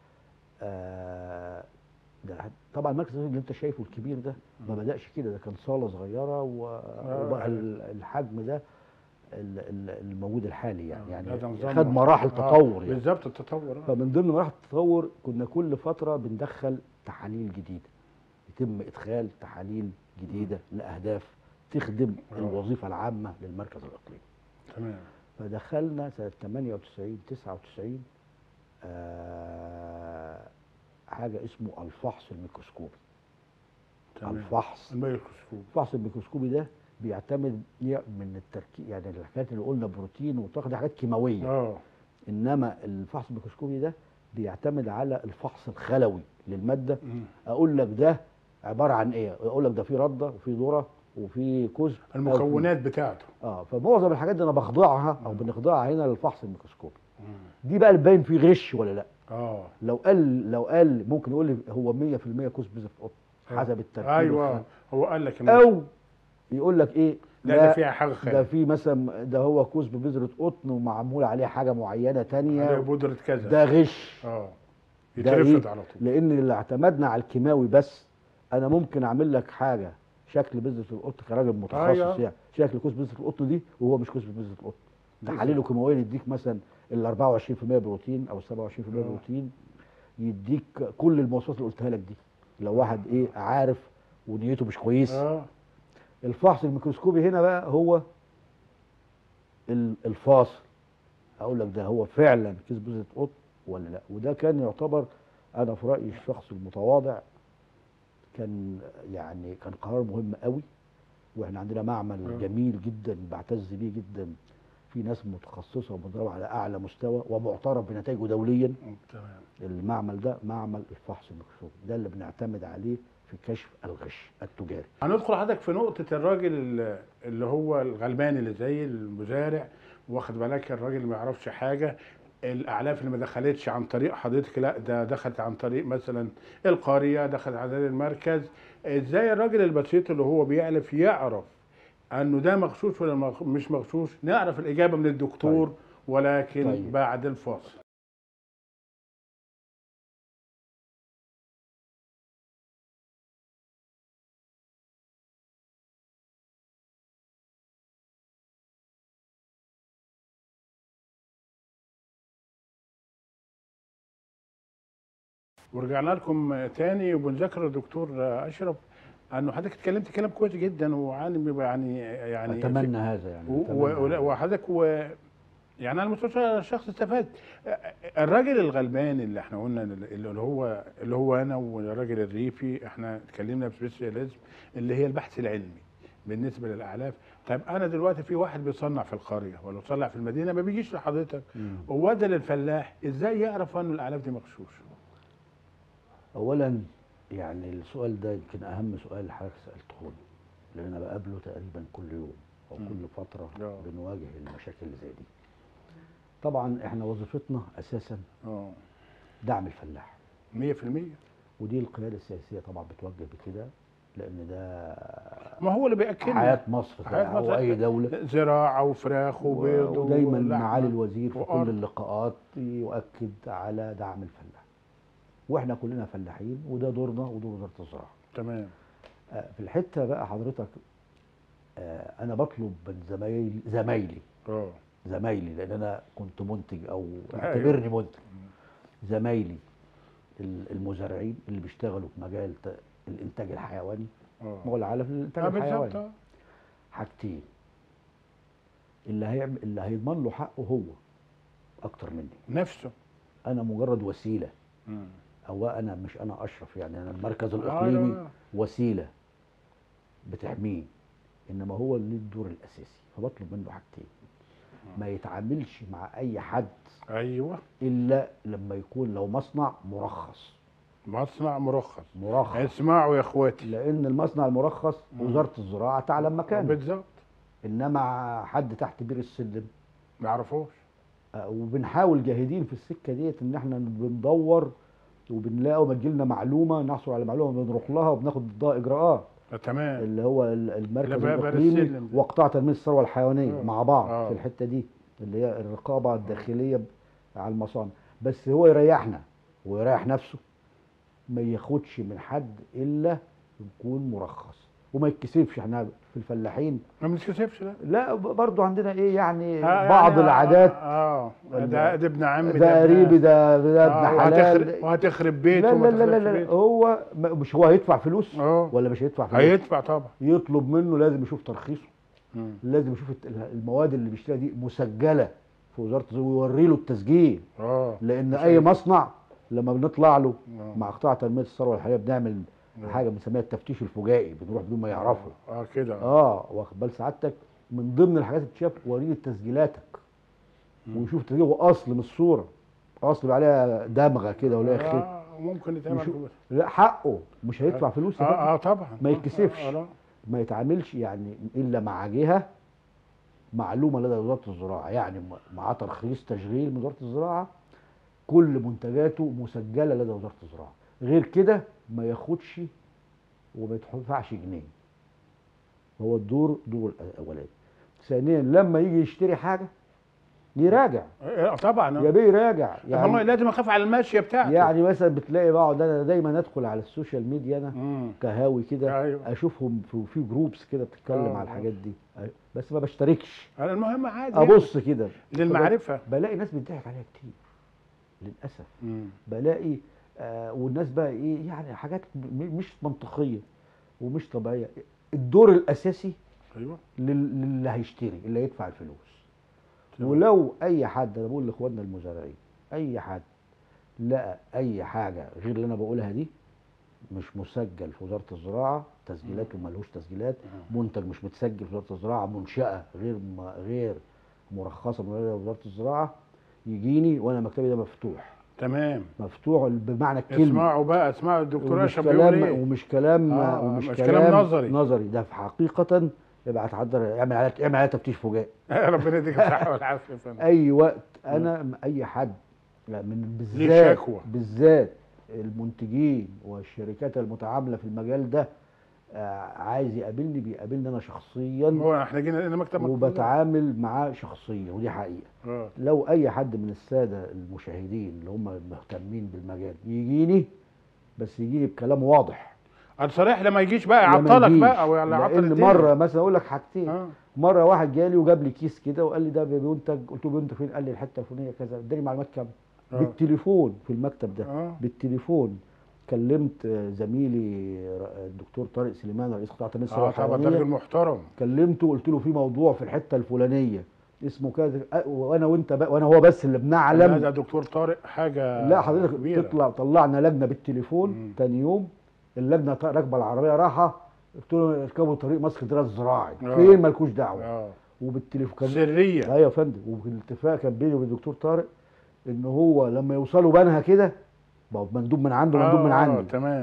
آه ده طبعا المركز الإقليمي اللي انت شايفه الكبير ده ما بداش كده ده كان صاله صغيره و- وبقى ال- الحجم ده ال- ال- الموجود الحالي يعني يعني ده نظام خد مراحل آه، تطور يعني بالظبط التطور آه. فمن ضمن مراحل التطور كنا كل فتره بندخل تحاليل جديده يتم ادخال تحاليل جديده لاهداف تخدم آه. الوظيفه العامه للمركز الاقليمي تمام فدخلنا سنه 98 99 آه حاجه اسمه الفحص الميكروسكوبي تمام الفحص الميكروسكوب الفحص الميكروسكوبي ده بيعتمد ي- من التركيب يعني الحاجات اللي قلنا بروتين وطاقه دي حاجات كيماويه اه انما الفحص الميكروسكوبي ده بيعتمد على الفحص الخلوي للماده مم. اقول لك ده عباره عن ايه اقول لك ده في رده وفي ذره وفي كزب أو في- المكونات بتاعته اه فمعظم الحاجات دي انا بخضعها او بنخضعها هنا للفحص الميكروسكوبي مم. دي بقى اللي باين فيه غش ولا لا اه لو قال لو قال ممكن يقول لي هو 100% كزب بذر قطن آه. حسب التركيب ايوه الخام. هو قال لك إن- او يقول لك ايه لا ده فيها حاجه ده خير في مثلا ده هو كزب بذره قطن ومعمول عليه حاجه معينه عليه تانية بودره كذا ده غش اه ده يترفض إيه؟ على طول لان اللي اعتمدنا على الكيماوي بس انا ممكن اعمل لك حاجه شكل بذره القطن كراجل متخصص أيوة. يعني شكل كوز بذره القطن دي وهو مش كوز بذره القطن تحاليله كيماويا يديك مثلا ال 24% بروتين او 27% آه. بروتين يديك كل المواصفات اللي قلتها لك دي لو واحد ايه عارف ونيته مش كويس اه الفحص الميكروسكوبي هنا بقى هو ال- الفاصل اقول لك ده هو فعلا كيس بذره قطن ولا لا وده كان يعتبر انا في رايي الشخص المتواضع كان يعني كان قرار مهم قوي واحنا عندنا معمل آه. جميل جدا بعتز بيه جدا في ناس متخصصه ومدربه على اعلى مستوى ومعترف بنتائجه دوليا تمام المعمل ده معمل الفحص الميكروسكوبي ده اللي بنعتمد عليه في كشف الغش التجاري هندخل حضرتك في نقطة الراجل ال- اللي هو الغلبان اللي زي المزارع واخد بالك الراجل اللي ما يعرفش حاجة الأعلاف اللي ما دخلتش عن طريق حضرتك لا ده دخلت عن طريق مثلا القرية دخلت عن طريق المركز ازاي الراجل البسيط اللي هو بيعلف يعرف انه ده مغشوش ولا مغ- مش مغشوش نعرف الإجابة من الدكتور طيب. ولكن طيب. بعد الفاصل ورجعنا لكم تاني وبنذكر الدكتور اشرف انه حضرتك اتكلمت كلام كويس جدا وعالم يعني يعني اتمنى هذا يعني و- أتمنى و- هذا. وحضرتك و يعني على مستوى الشخص استفاد الراجل الغلبان اللي احنا قلنا اللي هو اللي هو انا والراجل الريفي احنا اتكلمنا في سبيشاليزم اللي هي البحث العلمي بالنسبه للاعلاف طيب انا دلوقتي في واحد بيصنع في القريه ولا بيصنع في المدينه ما بيجيش لحضرتك مم. وده للفلاح ازاي يعرف انه الاعلاف دي مغشوش اولا يعني السؤال ده يمكن اهم سؤال حضرتك سالته لي لان انا بقابله تقريبا كل يوم او مم. كل فتره آه. بنواجه المشاكل اللي زي دي طبعا احنا وظيفتنا اساسا اه دعم الفلاح 100% ودي القياده السياسيه طبعا بتوجه بكده لان ده ما هو اللي بياكلنا حياه مصر حياة او مصر. اي دوله زراعه وفراخ وبيض ودايما ولحمة معالي الوزير في وأرض. كل اللقاءات يؤكد على دعم الفلاح واحنا كلنا فلاحين وده دورنا ودور وزاره الزراعه تمام آه، في الحته بقى حضرتك آه، انا بطلب من زمايلي زمايلي اه زمايلي لان انا كنت منتج او أيوة. اعتبرني منتج زمايلي ال- المزارعين اللي بيشتغلوا في مجال ت- الانتاج الحيواني اه ما هو العالم الانتاج آه، بالظبط الحيواني آه. حاجتين اللي هيعمل اللي هيضمن له حقه هو اكتر مني نفسه انا مجرد وسيله مم. او انا مش انا اشرف يعني انا المركز آه، الاقليمي لا. وسيله بتحميه انما هو اللي الدور الاساسي فبطلب منه حاجتين ما يتعاملش مع اي حد ايوه الا لما يكون لو مصنع مرخص مصنع مرخص مرخص اسمعوا يا اخواتي لان المصنع المرخص مم. وزاره الزراعه تعلم مكانه بالظبط انما حد تحت بير السلم ما يعرفوش آه، وبنحاول جاهدين في السكه ديت ان احنا بندور وبنلاقي وما تجيلنا معلومه نحصل على معلومه بنروح لها وبناخد ضدها اجراءات آه، تمام اللي هو ال- المركز اللي بقى بقى الاقليمي السلم ده. وقطاع تنميه الثروه الحيوانيه آه. مع بعض آه. في الحته دي اللي هي الرقابه الداخليه ب- على المصانع بس هو يريحنا ويريح نفسه ما ياخدش من حد الا يكون مرخص وما يتكسفش احنا في الفلاحين ما بنتكسفش لا لا ب- برضو عندنا ايه يعني آه، بعض يعني- العادات اه آه. ال- ده ده ابن عمي ده قريبي ده ده آه، ابن وهتخرب حلال وهتخرب بيته لا وما لا لا لا, تخربش لا بيته. هو ما- مش هو هيدفع فلوس اه ولا مش هيدفع فلوس هيدفع طبعا يطلب منه لازم يشوف ترخيصه مم. لازم يشوف الت- المواد اللي بيشتريها دي مسجله في وزاره الزراعه ويوري له التسجيل اه لان مش اي هيدفع. مصنع لما بنطلع له آه. مع قطاع تنميه الثروه الحقيقيه بنعمل آه. حاجه بنسميها التفتيش الفجائي بنروح بدون ما يعرفوا اه كده اه واخد بال سعادتك من ضمن الحاجات اللي بتشاف وريني تسجيلاتك مم. ويشوف التسجيل هو اصل من الصوره اصل بقى عليها دمغه كده ولا خيط آه ممكن يتعمل يشوف- كده. لا حقه مش هيدفع فلوس يا فندم. اه اه طبعا ما آه، يتكسفش. آه لا. ما يتعاملش يعني الا مع جهه معلومه لدى وزاره الزراعه يعني م- معاه ترخيص تشغيل من وزاره الزراعه كل منتجاته مسجله لدى وزاره الزراعه غير كده ما ياخدش وما يدفعش جنيه هو الدور دور الاولاني ثانيا لما يجي يشتري حاجه يراجع آه طبعا يا آه. بيه يراجع طب ما هو يعني لازم اخاف على الماشيه بتاعته يعني مثلا بتلاقي بقعد انا دايما ادخل على السوشيال ميديا انا مم. كهاوي كده ايوه اشوفهم في, في جروبس كده بتتكلم آه، على آه. الحاجات دي بس ما بشتركش أنا المهم عادي يعني. ابص كده للمعرفه بلاقي ناس بتضحك عليها كتير للاسف مم. بلاقي آه والناس بقى ايه يعني حاجات م- مش منطقيه ومش طبيعيه الدور الاساسي ايوه لل- للي هيشتري اللي هيدفع الفلوس تمام. ولو اي حد انا بقول لاخواننا المزارعين اي حد لقى اي حاجه غير اللي انا بقولها دي مش مسجل في وزاره الزراعه تسجيلاته ملهوش تسجيلات منتج مش متسجل في وزاره الزراعه منشاه غير م- غير مرخصه من وزاره الزراعه يجيني وانا مكتبي ده مفتوح تمام مفتوح بمعنى الكلمه اسمعوا بقى اسمعوا الدكتور ومش اشرف بيقول كلام ايه ومش كلام آه، ومش مش كلام, كلام نظري. نظري ده في حقيقه يبقى هتحضر اعمل عليها اعمل عليها تفتيش فجائي ربنا يديك الصحه والعافيه يا فندم اي وقت انا اي حد لا، من ليه بالذات شكوى. بالذات المنتجين والشركات المتعامله في المجال ده آه، عايز يقابلني بيقابلني انا شخصيا هو احنا جينا لنا مكتب مكتوب. وبتعامل معاه شخصيا ودي حقيقه اه لو اي حد من الساده المشاهدين اللي هم مهتمين بالمجال يجيني بس يجيني بكلام واضح الصريح لما يجيش بقى لما يعطلك يجيش. بقى او يعطل لان الدنيا. مره مثلا اقول لك حاجتين اه مره واحد جالي وجاب لي كيس كده وقال لي ده بينتج قلت له بينتج فين قال لي الحته الفلانيه كذا اداني معلومات كامله آه. بالتليفون في المكتب ده اه بالتليفون كلمت آه، زميلي ر- الدكتور طارق سليمان رئيس قطاع تنميه الثروه اه طبعا ده راجل الحيوانيه محترم كلمته وقلت له في موضوع في الحته الفلانيه اسمه كذا أ- وانا وانت بقى وانا هو بس اللي لا بنعلم ده دكتور طارق حاجه لا حضرتك كبيرة. تطلع طلعنا لجنه بالتليفون مم. تاني يوم اللجنه ط- راكبه العربيه راحه قلت له اركبوا طريق مصر كده الزراعي آه. فين مالكوش دعوه اه وبالتليفون كان سريه ايوه يا فندم وبالاتفاق كان بيني وبين الدكتور طارق ان هو لما يوصلوا بنها كده ما هو مندوب من عنده مندوب من آه، عندي تمام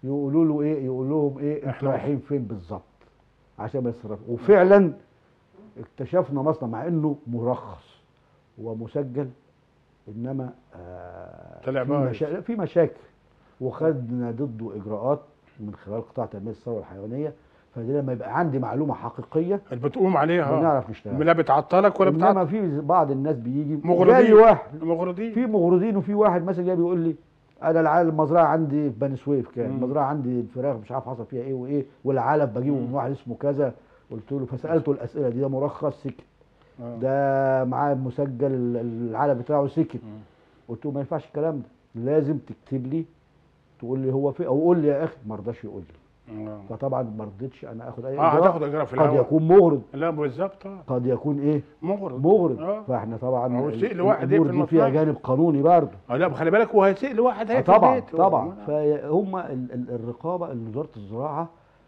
يقولوا له ايه يقول لهم ايه انتوا إحنا- رايحين فين بالظبط عشان ما يصرفوا وفعلا اكتشفنا مصنع مع انه مرخص ومسجل انما آه طلع في, بايظ. مشا... في مشاكل وخدنا ضده اجراءات من خلال قطاع تنميه الثروه الحيوانيه فدي لما يبقى عندي معلومه حقيقيه اللي بتقوم عليها بنعرف نشتغل لا بتعطلك ولا انما بتعطل في بعض الناس بيجي مغرضين. جاي واحد مغرضين في مغرضين وفي واحد مثلا جاي بيقول لي انا الع- المزرعه عندي في بني سويف كان مم. المزرعه عندي الفراخ مش عارف حصل فيها ايه وايه والعلف بجيبه من مم. واحد اسمه كذا قلت له فسالته الاسئله دي ده مرخص سكت آه. ده معاه مسجل العلف بتاعه سكت مم. قلت له ما ينفعش الكلام ده لازم تكتب لي تقول لي هو في او قول لي يا اخي ما رضاش يقول لي آه. فطبعا ما رضيتش انا اخد اي اه إجراء. هتاخد اجراء في قد الاول يكون مغرض لا بالظبط اه قد يكون ايه مغرض مغرض اه فاحنا طبعا هو ال- شيء لواحد الامور يقفل دي فيها المصنع. جانب قانوني برضه اه لا خلي بالك هو هيسيء لواحد آه هي طبعا البيت. طبعا فهم ال- ال- الرقابه اللي وزاره الزراعه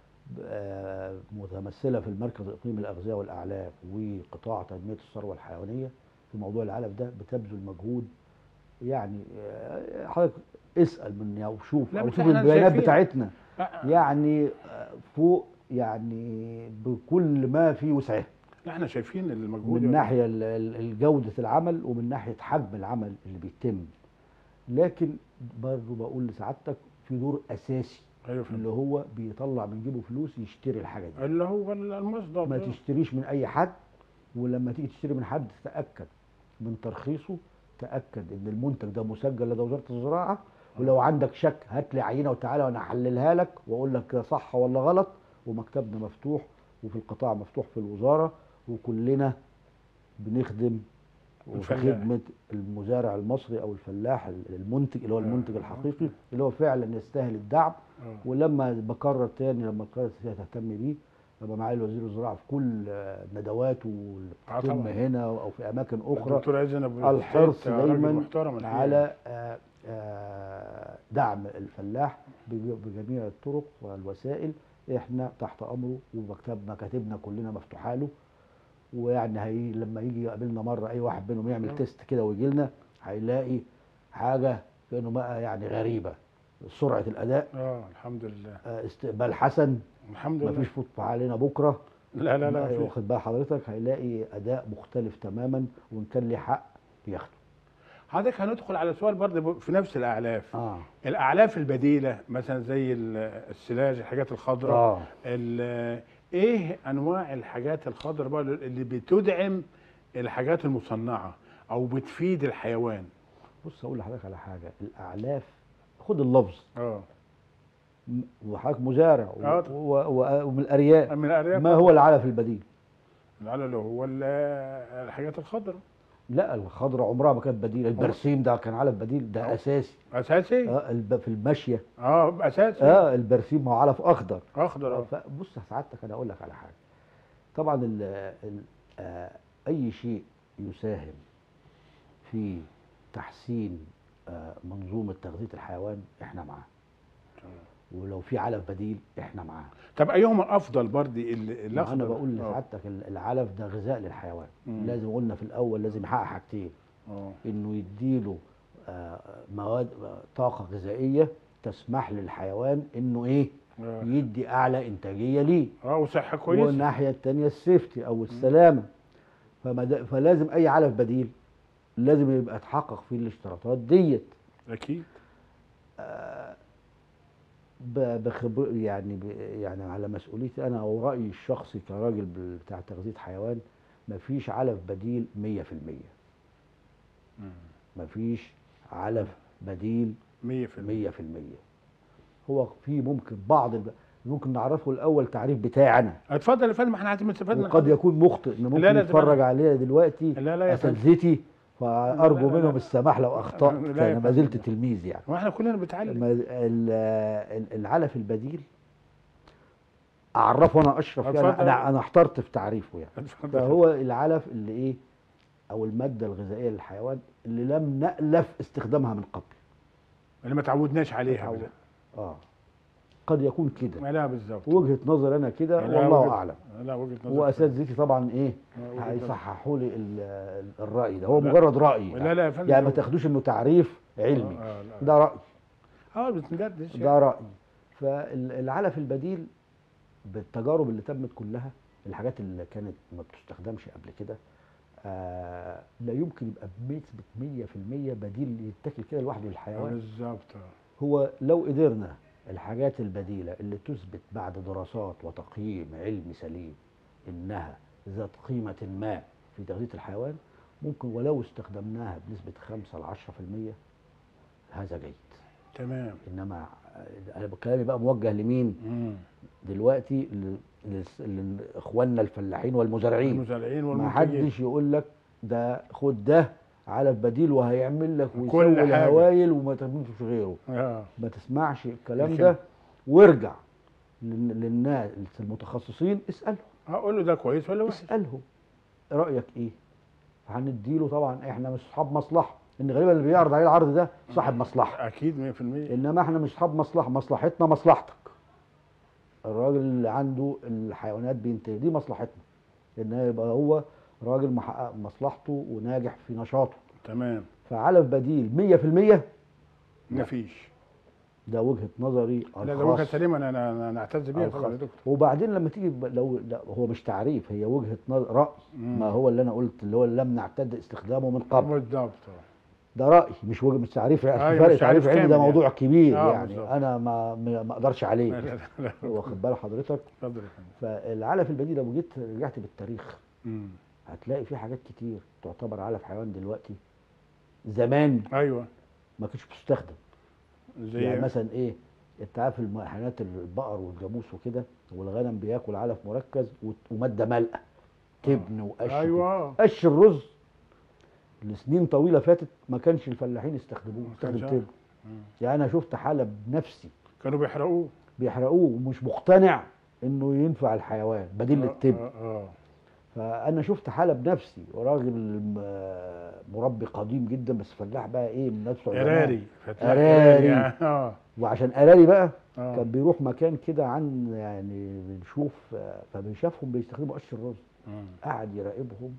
آه، متمثله في المركز الاقليمي للاغذيه والاعلاف وقطاع تنميه الثروه الحيوانيه في موضوع العلف ده بتبذل مجهود يعني آه، حضرتك اسال مني او شوف لا، او بس شوف إحنا البيانات شايفين. بتاعتنا آه. يعني آه، فوق يعني بكل ما في وسعها لا احنا شايفين المجهود من ناحيه ال- ال- الجوده العمل ومن ناحيه حجم العمل اللي بيتم لكن برضه بقول لسعادتك في دور اساسي ايوه اللي فهمت. هو بيطلع من جيبه فلوس يشتري الحاجه دي اللي هو المصدر ما آه. تشتريش من اي حد ولما تيجي تشتري من حد تتاكد من ترخيصه تاكد ان المنتج ده مسجل لدى وزاره الزراعه ولو عندك شك هات لي عينه وتعالى وانا احللها لك واقول لك صح ولا غلط ومكتبنا مفتوح وفي القطاع مفتوح في الوزاره وكلنا بنخدم وفي الفلاح. خدمه المزارع المصري او الفلاح المنتج اللي هو المنتج آه. الحقيقي اللي هو فعلا يستاهل الدعم آه. ولما بكرر تاني لما القياده السياسيه تهتم بيه يبقى معالي وزير الزراعه في كل آه، ندواته واللي آه بتتم طبعا. هنا او في اماكن اخرى الدكتور عايزنا ابو الحرص السيد راجل دايما محترم الحقيقة. على آه، آه، دعم الفلاح بج- بجميع الطرق والوسائل احنا تحت امره ومكتب مكاتبنا كلنا مفتوحه له ويعني هي لما يجي يقابلنا مره اي واحد منهم يعمل آه. تيست كده ويجي لنا هيلاقي حاجه كانه بقى يعني غريبه سرعه الاداء اه الحمد لله آه، استقبال حسن الحمد لله مفيش فوت علينا بكره لا لا لا آه، مفيش. واخد بال حضرتك هيلاقي اداء مختلف تماما وان كان ليه حق بياخده حضرتك هندخل على سؤال برضه في نفس الاعلاف اه الاعلاف البديله مثلا زي ال- السلاج الحاجات الخضراء اه ال- ايه انواع الحاجات الخضراء بقى اللي بتدعم الحاجات المصنعه او بتفيد الحيوان بص اقول لحضرتك على حاجه الاعلاف خد اللفظ اه م- وحضرتك مزارع و- آه. و- و- ومن الارياف من الارياف ما هو العلف البديل على اللي هو ال- الحاجات الخضراء لا الخضراء عمرها ما كانت بديل البرسيم ده كان علف بديل ده أه. اساسي اساسي اه الب... في الماشيه اه اساسي اه البرسيم ما هو علف اخضر اخضر آه. فبص سعادتك انا اقول لك على حاجه طبعا ال ال آه اي شيء يساهم في تحسين آه منظومه تغذيه الحيوان احنا معاه ولو في علف بديل احنا معاه طب ايهما افضل برضه ال- ما الاخضر انا بقول آه. لسعادتك ال- العلف ده غذاء للحيوان مم. لازم قلنا في الاول لازم يحقق حاجتين اه انه يديله آه، مواد طاقه غذائيه تسمح للحيوان انه ايه اه يدي اعلى انتاجيه ليه اه وصحه كويسه والناحيه الثانيه السيفتي او السلامه فما دا- فلازم اي علف بديل لازم يبقى اتحقق فيه الاشتراطات ديت اكيد ب- بخبر يعني ب يعني على مسؤوليتي انا او رايي الشخصي كراجل بال- بتاع تغذيه حيوان مفيش علف بديل 100% مم. مفيش علف بديل 100% 100% هو في ممكن بعض الب... ممكن نعرفه الاول تعريف بتاعي انا اتفضل يا فندم ما احنا عايزين نستفاد من وقد حضرتك. يكون مخطئ ان ممكن لا، لا، يتفرج تمام. علينا دلوقتي لا لا يا فندم اساتذتي فارجو لا، لا، منهم لا. السماح لو اخطات لا يا فانا ما زلت فندم. تلميذ يعني ما احنا كلنا بنتعلم ما- ال- ال- العلف البديل اعرفه انا اشرف يعني اتفضل. انا انا احترت في تعريفه يعني اتفضل. فهو العلف اللي ايه او الماده الغذائيه للحيوان اللي لم نالف استخدامها من قبل اللي ما تعودناش عليها تعود. بقى. اه قد يكون كده لا بالظبط وجهه نظر انا كده لا، والله وجهة- اعلم لا وجهه نظر واساتذتي طبعا ايه آه، وجهة نظر. هيصححوا لي ال- ال- الراي ده هو لا. مجرد راي لا لا يا فندم يعني ما هو- تاخدوش انه تعريف علمي اه لا. ده راي اه بتندردش ده راي ف فالعلف البديل بالتجارب اللي تمت كلها الحاجات اللي كانت ما بتستخدمش قبل كده آه لا يمكن يبقى بنسبة 100% بديل يتاكل كده لوحده للحيوان بالظبط هو لو قدرنا الحاجات البديلة اللي تثبت بعد دراسات وتقييم علمي سليم إنها ذات قيمة ما في تغذية الحيوان ممكن ولو استخدمناها بنسبة 5 ل 10% هذا جيد تمام إنما أنا كلامي بقى موجه لمين مم. دلوقتي ل- لس- لإخواننا الفلاحين والمزارعين المزارعين ما والمنتجين حدش يقول لك ده خد ده علف بديل وهيعمل لك كل ويسوي حاجة. الهوايل وما تعملش غيره اه ما تسمعش الكلام الكلام. ده وارجع لل- للناس المتخصصين اسالهم هقول له ده كويس ولا وحش اسالهم رايك ايه هنديله طبعا احنا مش اصحاب مصلحه ان غالبا اللي بيعرض عليه العرض ده صاحب مصلحه اكيد 100% انما احنا مش اصحاب مصلحه مصلحتنا مصلحتك الراجل اللي عنده الحيوانات بينتهي دي مصلحتنا ان يبقى هو راجل محقق مصلحته وناجح في نشاطه تمام فعلف بديل 100% مفيش ده وجهه نظري لا ده الخاص. وجهه سليمه انا انا أنا نعتز بيها طبعا يا الخاص. دكتور وبعدين لما تيجي ب- لو لا هو مش تعريف هي وجهه نظر راي مم. ما هو اللي انا قلت اللي هو لم نعتد استخدامه من قبل بالظبط ده راي مش وجه مش تعريف يعني أيوة، فرق مش تعريف تعريف علمي ده كامل موضوع يعني. كبير آه، يعني بالظبط. انا ما ما ما اقدرش لا عليه لا لا واخد بال حضرتك اتفضل يا فندم فالعلف البديل لو جيت رجعت بالتاريخ مم. هتلاقي في حاجات كتير تعتبر علف حيوان دلوقتي زمان ايوه ما كانتش بتستخدم زي يعني مثلا ايه انت عارف الحيوانات البقر والجاموس وكده والغنم بياكل علف مركز وت- وماده مالئه تبن وقش وكده. ايوه قش الرز لسنين طويله فاتت ما كانش الفلاحين يستخدموه ما يستخدم كانش. تبن مم. يعني انا شفت حاله بنفسي كانوا بيحرقوه بيحرقوه ومش مقتنع انه ينفع الحيوان بديل آه، للتبن اه اه فانا شفت حاله بنفسي وراجل م- مربي قديم جدا بس فلاح بقى ايه من نفسه قراري فتلاقي قراري. يعني. اه وعشان قراري بقى اه كان بيروح مكان كده عن يعني بنشوف آه، فبيشافهم بيستخدموا قش الرز مم. قعد يراقبهم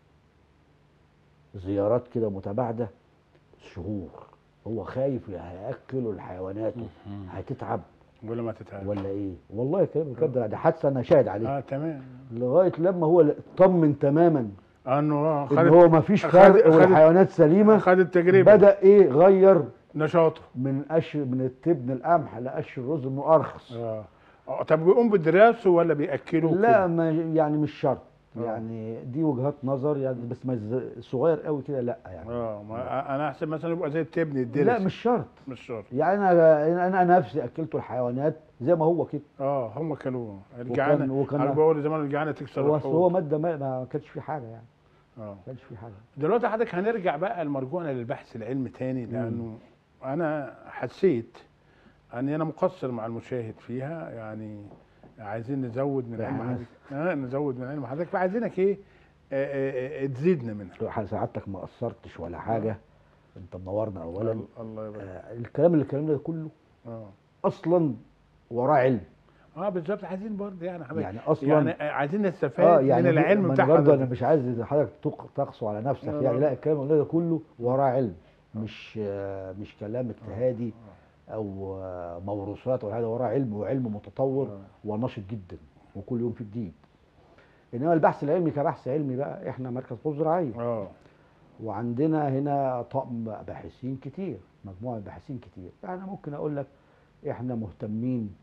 زيارات كده متباعده شهور هو خايف هياكلوا الحيوانات مم. هتتعب ولا ما تتعب ولا ايه والله كلام بجد ده حادثه انا شاهد عليه اه تمام لغايه لما هو اطمن تماما آه، انه آه، ان خد هو ما فيش خد- فرق خد- والحيوانات سليمه خد التجربه بدا ايه غير نشاطه من قش من التبن القمح لقش الرز انه ارخص اه آه، طب بيقوم بدراسه ولا بياكله لا كده؟ ما يعني مش شرط آه. يعني دي وجهات نظر يعني بس ما ز- صغير قوي كده لا يعني اه ما انا احسن مثلا يبقى زي التبن الدرس لا مش شرط مش شرط يعني انا انا نفسي اكلته الحيوانات زي ما هو كده اه هم كانوا الجعانه وكان- انا بقول زمان الجعانه تكسر هو هو الحوض ماده ما, ما كانش فيه حاجه يعني اه ما كانش فيه حاجه دلوقتي حضرتك هنرجع بقى المرجوعنا للبحث العلمي تاني لانه انا حسيت اني انا مقصر مع المشاهد فيها يعني عايزين نزود من علم بالعكس. حضرتك اه نزود من علم حضرتك فعايزينك ايه آه، آه، آه، تزيدنا منها لو سعادتك ما قصرتش ولا حاجه انت منورنا اولا الله يبارك آه الكلام اللي اتكلمنا ده كله اه اصلا وراه علم اه بالظبط عايزين برضه يعني حضرتك يعني اصلا يعني آه، عايزين نستفاد اه يعني من دي- العلم ما بتاع أنا برضه انا حضرتك مش عايز حضرتك تق- تقسو على نفسك لا، يعني لا. لا الكلام اللي ده كله وراه علم مش آه مش كلام اجتهادي او آه موروثات ولا حاجه وراه علم وعلم متطور آه. ونشط جدا وكل يوم في جديد انما البحث العلمي كبحث علمي بقى احنا مركز بحوث زراعيه اه وعندنا هنا طقم باحثين كتير مجموعه باحثين كتير يعني ممكن اقول لك احنا مهتمين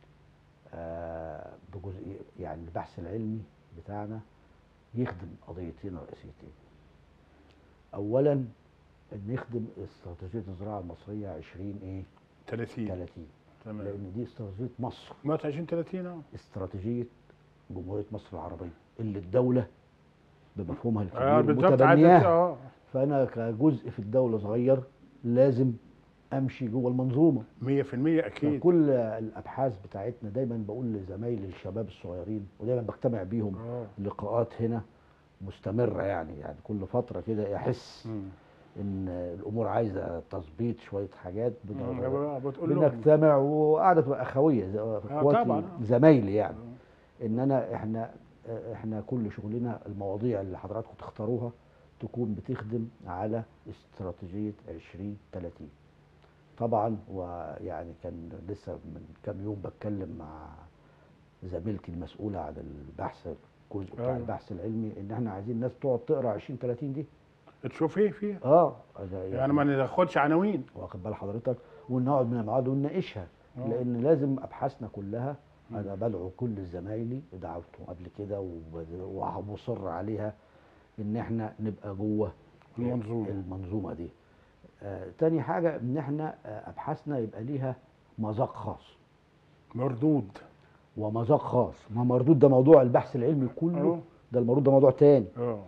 آه، بجزء يعني البحث العلمي بتاعنا يخدم قضيتين رئيسيتين اولا ان يخدم استراتيجيه الزراعه المصريه 20 ايه 30 30 تمام لان دي استراتيجيه مصر مات 20 30 اه استراتيجيه جمهوريه مصر العربيه اللي الدوله بمفهومها اه الكبير بالظبط عايزك متبنياها اه فانا كجزء في الدوله صغير لازم امشي جوه المنظومه 100% اكيد فكل الابحاث بتاعتنا دايما بقول لزمايلي الشباب الصغيرين ودايما بجتمع بيهم اه لقاءات هنا مستمره يعني يعني كل فتره كده احس مم. ان الامور عايزه تظبيط شويه حاجات مم. بن- آه، بتقول لهم بنجتمع وقعده تبقى اخويه زي اخواتي طبعاً. زمايلي يعني ان انا احنا احنا كل شغلنا المواضيع اللي حضراتكم تختاروها تكون بتخدم على استراتيجيه 2030 طبعا ويعني كان لسه من كام يوم بتكلم مع زميلتي المسؤوله عن البحث الجزء بتاع أيوة. البحث العلمي ان احنا عايزين الناس تقعد تقرا 20 30 دي تشوف ايه فيها اه ده يعني ما ناخدش عناوين واخد بال حضرتك ونقعد من نقعد ونناقشها آه. لان لازم ابحاثنا كلها مم. انا بدعو كل زمايلي دعوتهم قبل كده وب- ومصر عليها ان احنا نبقى جوه المنظومة. المنظومه دي آه تاني حاجه ان احنا آه ابحاثنا يبقى ليها مذاق خاص مردود ومذاق خاص ما مردود ده موضوع البحث العلمي كله اه ده المردود ده موضوع تاني اه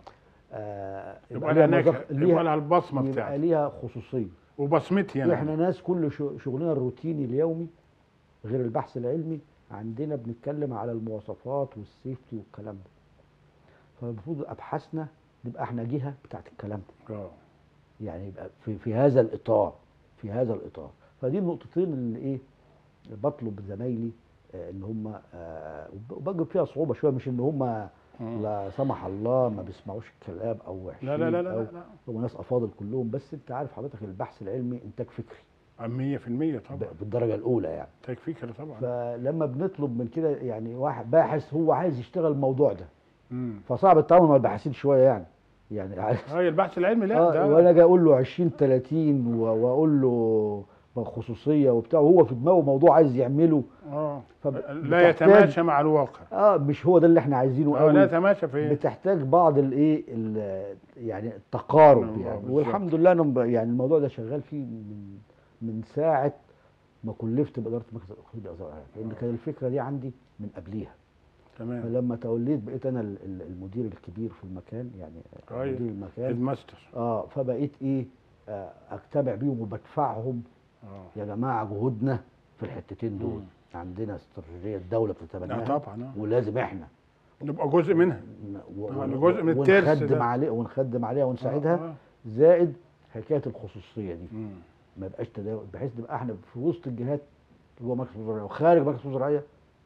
آه يبقى لها مذاق- نكهه يبقى لها البصمه يبقى بتاعتها ليها خصوصيه وبصمتي انا احنا ناس كل شو- شغلنا الروتيني اليومي غير البحث العلمي عندنا بنتكلم على المواصفات والسيفتي والكلام ده فالمفروض ابحاثنا نبقى احنا جهه بتاعت الكلام ده اه يعني يبقى في, في هذا الاطار في هذا الاطار فدي النقطتين اللي ايه بطلب زمايلي آه، ان هم آه، وبجد فيها صعوبه شويه مش ان هم مم. لا سمح الله ما بيسمعوش الكلام او وحشين لا لا لا لا, أو لا. هم ناس افاضل كلهم بس انت عارف حضرتك البحث العلمي انتاج فكري 100% طبعا ب- بالدرجه الاولى يعني تك فكره طبعا فلما بنطلب من كده يعني واحد باحث هو عايز يشتغل الموضوع ده امم فصعب التعامل مع الباحثين شويه يعني يعني عارف هاي البحث العلمي لا آه ده وانا اجي اقول له 20 30 و- واقول له خصوصيه وبتاع وهو في دماغه موضوع عايز يعمله اه فب- لا بتحتاج- يتماشى مع الواقع اه مش هو ده اللي احنا عايزينه آه قوي لا يتماشى في بتحتاج بعض الايه ال- يعني التقارب نعم، يعني بالظبط. والحمد لله انا ب- يعني الموضوع ده شغال فيه من من ساعه ما كلفت باداره مركز الاقليم للازهر لان كان الفكره دي عندي من قبليها تمام فلما توليت بقيت انا ال- ال- المدير الكبير في المكان يعني أيوة. مدير المكان الماستر اه فبقيت ايه آه اجتمع بيهم وبدفعهم اه يا جماعه جهودنا في الحتتين دول مم. عندنا استراتيجيه الدوله لا بتتبناها طبعا آه. ولازم احنا نبقى جزء منها ن- و- آه، و- جزء من الترس ونخدم ده. عليه ونخدم عليها ونساعدها آه، آه. زائد حكايه الخصوصيه دي مم. ما يبقاش تداول بحيث نبقى احنا في وسط الجهات جوه مركز الزراعيه وخارج مركز الزراعيه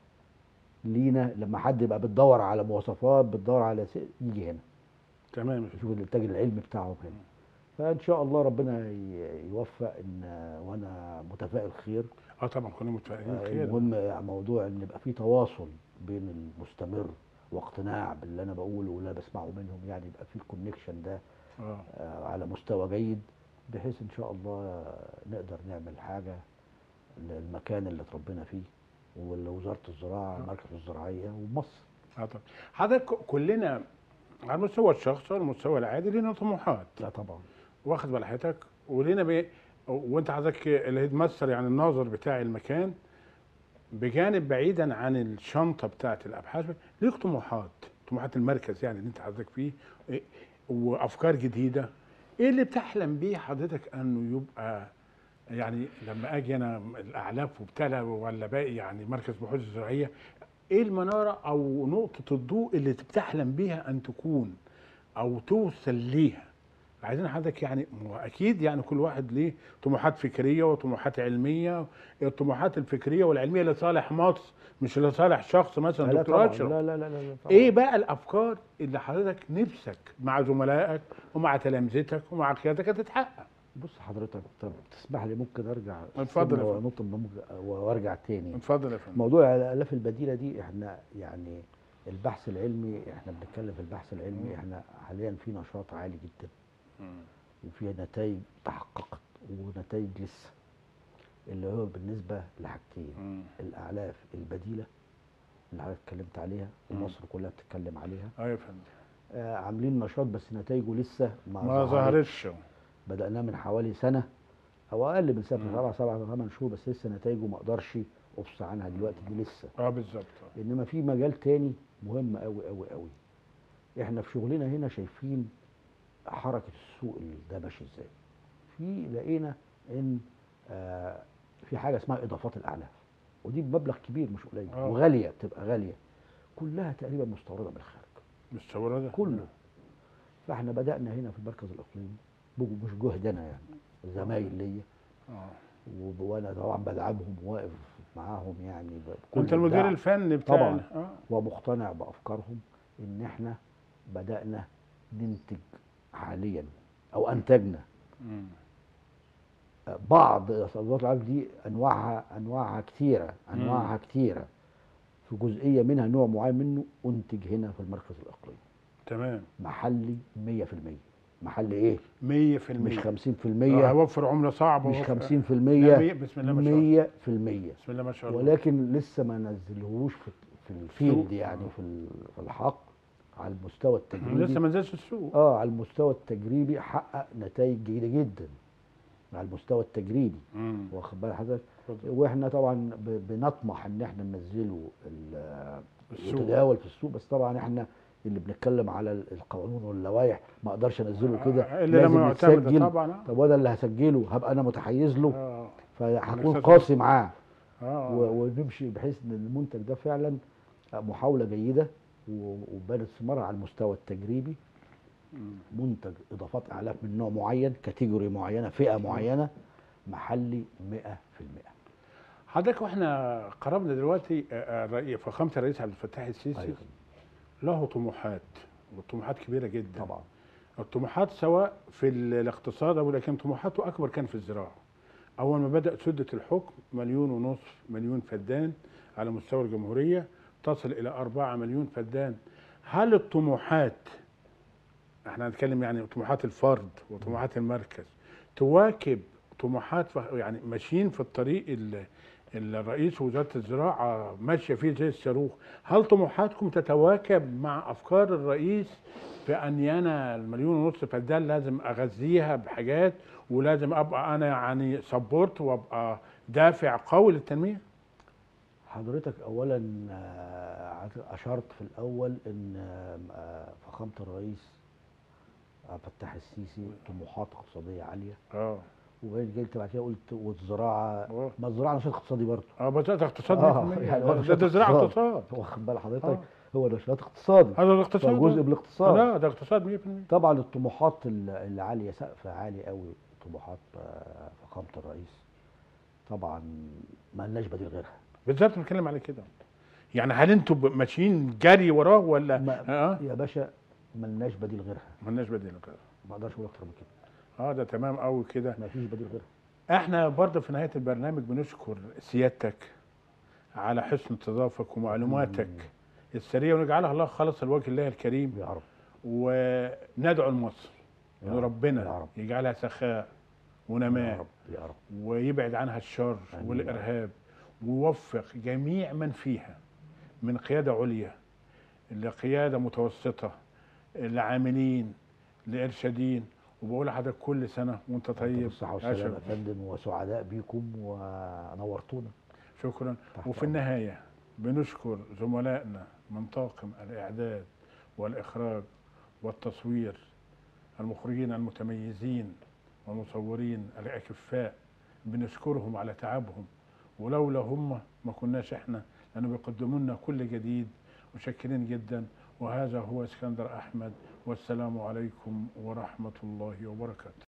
لينا لما حد يبقى بتدور على مواصفات بتدور على سي- يجي هنا تمام يشوف الانتاج العلمي بتاعهم هنا فان شاء الله ربنا ي- يوفق ان وانا متفائل خير اه طبعا كنا متفائلين آه، خير المهم موضوع ان يبقى في تواصل بين المستمر واقتناع باللي انا بقوله واللي انا بسمعه منهم يعني يبقى في الكونكشن ده اه آه، على مستوى جيد بحيث ان شاء الله نقدر نعمل حاجه للمكان اللي اتربينا فيه ولوزاره الزراعه المركز الزراعيه ومصر اه طبعا حضرتك كلنا على المستوى الشخصي والمستوى العادي لنا طموحات لا طبعا واخد بال حضرتك ولينا بي... وانت حضرتك الهيد ماستر يعني الناظر بتاع المكان بجانب بعيدا عن الشنطه بتاعت الابحاث ليك طموحات طموحات المركز يعني اللي انت حضرتك فيه إيه، وافكار جديده ايه اللي بتحلم بيه حضرتك انه يبقى يعني لما اجي انا الاعلاف وبتاع ولا باقي يعني مركز بحوث الزراعيه ايه المناره او نقطه الضوء اللي بتحلم بيها ان تكون او توصل ليها عايزين حضرتك يعني هو اكيد يعني كل واحد ليه طموحات فكريه وطموحات علميه الطموحات الفكريه والعلميه لصالح مصر مش لصالح شخص مثلا لا دكتور طبعا اشرف لا لا لا, لا, لا طبعا. ايه بقى الافكار اللي حضرتك نفسك مع زملائك ومع تلامذتك ومع قيادتك تتحقق بص حضرتك طب تسمح لي ممكن ارجع اتفضل يا سنة فندم. ونط ممكن- وارجع تاني اتفضل يا فندم موضوع الالاف البديله دي احنا يعني البحث العلمي احنا بنتكلم في البحث العلمي احنا حاليا في نشاط عالي جدا مم. وفي نتائج تحققت ونتائج لسه اللي هو بالنسبه لحاجتين مم. الاعلاف البديله اللي حضرتك اتكلمت عليها مم. ومصر كلها بتتكلم عليها اه يا فندم آه عاملين نشاط بس نتائجه لسه ما, ما ظهرتش بدأناه من حوالي سنة أو أقل من سنة مم. سبعة سبعة ثمان شهور بس لسه نتائجه ما أقدرش أفصى عنها دلوقتي دي لسه اه بالظبط إنما في مجال تاني مهم أوي أوي أوي إحنا في شغلنا هنا شايفين حركة السوق اللي ده ماشي إزاي في لقينا إن آه في حاجة اسمها إضافات الأعلاف ودي بمبلغ كبير مش قليل آه. وغالية بتبقى غالية كلها تقريبا مستوردة من الخارج مستورده كله فاحنا بدأنا هنا في المركز الإقليمي بج- مش جهدنا يعني زمايل ليا اه وب- وانا طبعا بدعمهم واقف معاهم يعني بكل انت المدير الدعم الفني بتاع طبعاً. اه ومقتنع بافكارهم ان احنا بدانا ننتج حاليا او انتجنا مم. بعض صيدليات العلاج دي انواعها انواعها كتيره انواعها كتيره في جزئيه منها نوع معين منه انتج هنا في المركز الاقليمي تمام محلي 100% محلي ايه 100% مش 50% آه، هيوفر عمله صعبه مش وهيوفر- 50% لا، مية- بسم الله ما شاء الله 100% بسم الله ما شاء الله ولكن لسه ما نزلهوش في في الفيلد سوق. يعني في ال- في الحق على المستوى التجريبي لسه ما نزلش السوق اه على المستوى التجريبي حقق نتائج جيده جدا على المستوى التجريبي مم. واخد بال حضرتك اتفضل. واحنا طبعا ب- بنطمح ان احنا ننزله ال- السوق. يتداول في السوق بس طبعا احنا اللي بنتكلم على ال- القانون واللوائح ما اقدرش انزله كده آه، الا لما لازم يعتمد يتسجل طبعا آه. طب وانا اللي هسجله هبقى انا متحيز له اه فهكون أنا قاسي معاه اه و- ونمشي بحيث ان المنتج ده فعلا محاوله جيده و- وبانت ثمارها على المستوى التجريبي مم. منتج اضافات اعلاف من نوع معين كاتيجوري معينه فئه معينه محلي 100% حضرتك واحنا قربنا دلوقتي آه، آه، رئي- فخامه الرئيس عبد الفتاح السيسي أيوة. له طموحات والطموحات كبيره جدا طبعا الطموحات سواء في ال- الاقتصاد او لكن طموحاته اكبر كان في الزراعه اول ما بدا سده الحكم مليون ونصف مليون فدان على مستوى الجمهوريه تصل الى أربعة مليون فدان هل الطموحات احنا هنتكلم يعني طموحات الفرد وطموحات المركز تواكب طموحات ف- يعني ماشيين في الطريق ال- الرئيس وزاره الزراعه ماشيه فيه زي الصاروخ هل طموحاتكم تتواكب مع افكار الرئيس في ان انا المليون ونص فدان لازم اغذيها بحاجات ولازم ابقى انا يعني سبورت وابقى دافع قوي للتنميه حضرتك اولا آه، اشرت في الاول ان آه، فخامه الرئيس عبد الفتاح السيسي طموحات اقتصاديه عاليه اه وبعدين جيت بعد كده قلت والزراعه آه. ما الزراعه نشاط اقتصادي برضه اه بدات اقتصاد آه، 100% يعني هو ده, نشاط ده زراعه اقتصاد. اقتصاد واخد بال حضرتك آه. هو نشاط اقتصادي هذا الاقتصاد جزء ده. من الاقتصاد لا ده اقتصاد 100% طبعا الطموحات ال- اللي عاليه سقف عالي قوي طموحات آه، فخامه الرئيس طبعا ما لناش بديل غيرها بالظبط بنتكلم على كده يعني هل انتوا ب- ماشيين جري وراه ولا ما اه يا باشا ما لناش بديل غيرها مالناش بديل غيره ما اقدرش اقول اكتر من كده اه ده تمام قوي كده ما فيش بديل غيرها احنا برضه في نهايه البرنامج بنشكر سيادتك على حسن استضافك ومعلوماتك السريه ونجعلها الله خالص الوجه الله الكريم يا رب وندعو لمصر يا ان رب، يا ربنا رب. يجعلها سخاء يا ونماء رب يا رب ويبعد عنها الشر آمين. والارهاب ويوفق جميع من فيها من قياده عليا لقياده متوسطه لعاملين لارشادين وبقول لحضرتك كل سنه وانت طيب بالصحه والسلامه يا فندم وسعداء بيكم ونورتونا شكرا تحت وفي أمرك. النهايه بنشكر زملائنا من طاقم الاعداد والاخراج والتصوير المخرجين المتميزين والمصورين الاكفاء بنشكرهم على تعبهم ولولا هم ما كناش احنا لانه بيقدموا لنا كل جديد مشكرين جدا وهذا هو اسكندر احمد والسلام عليكم ورحمه الله وبركاته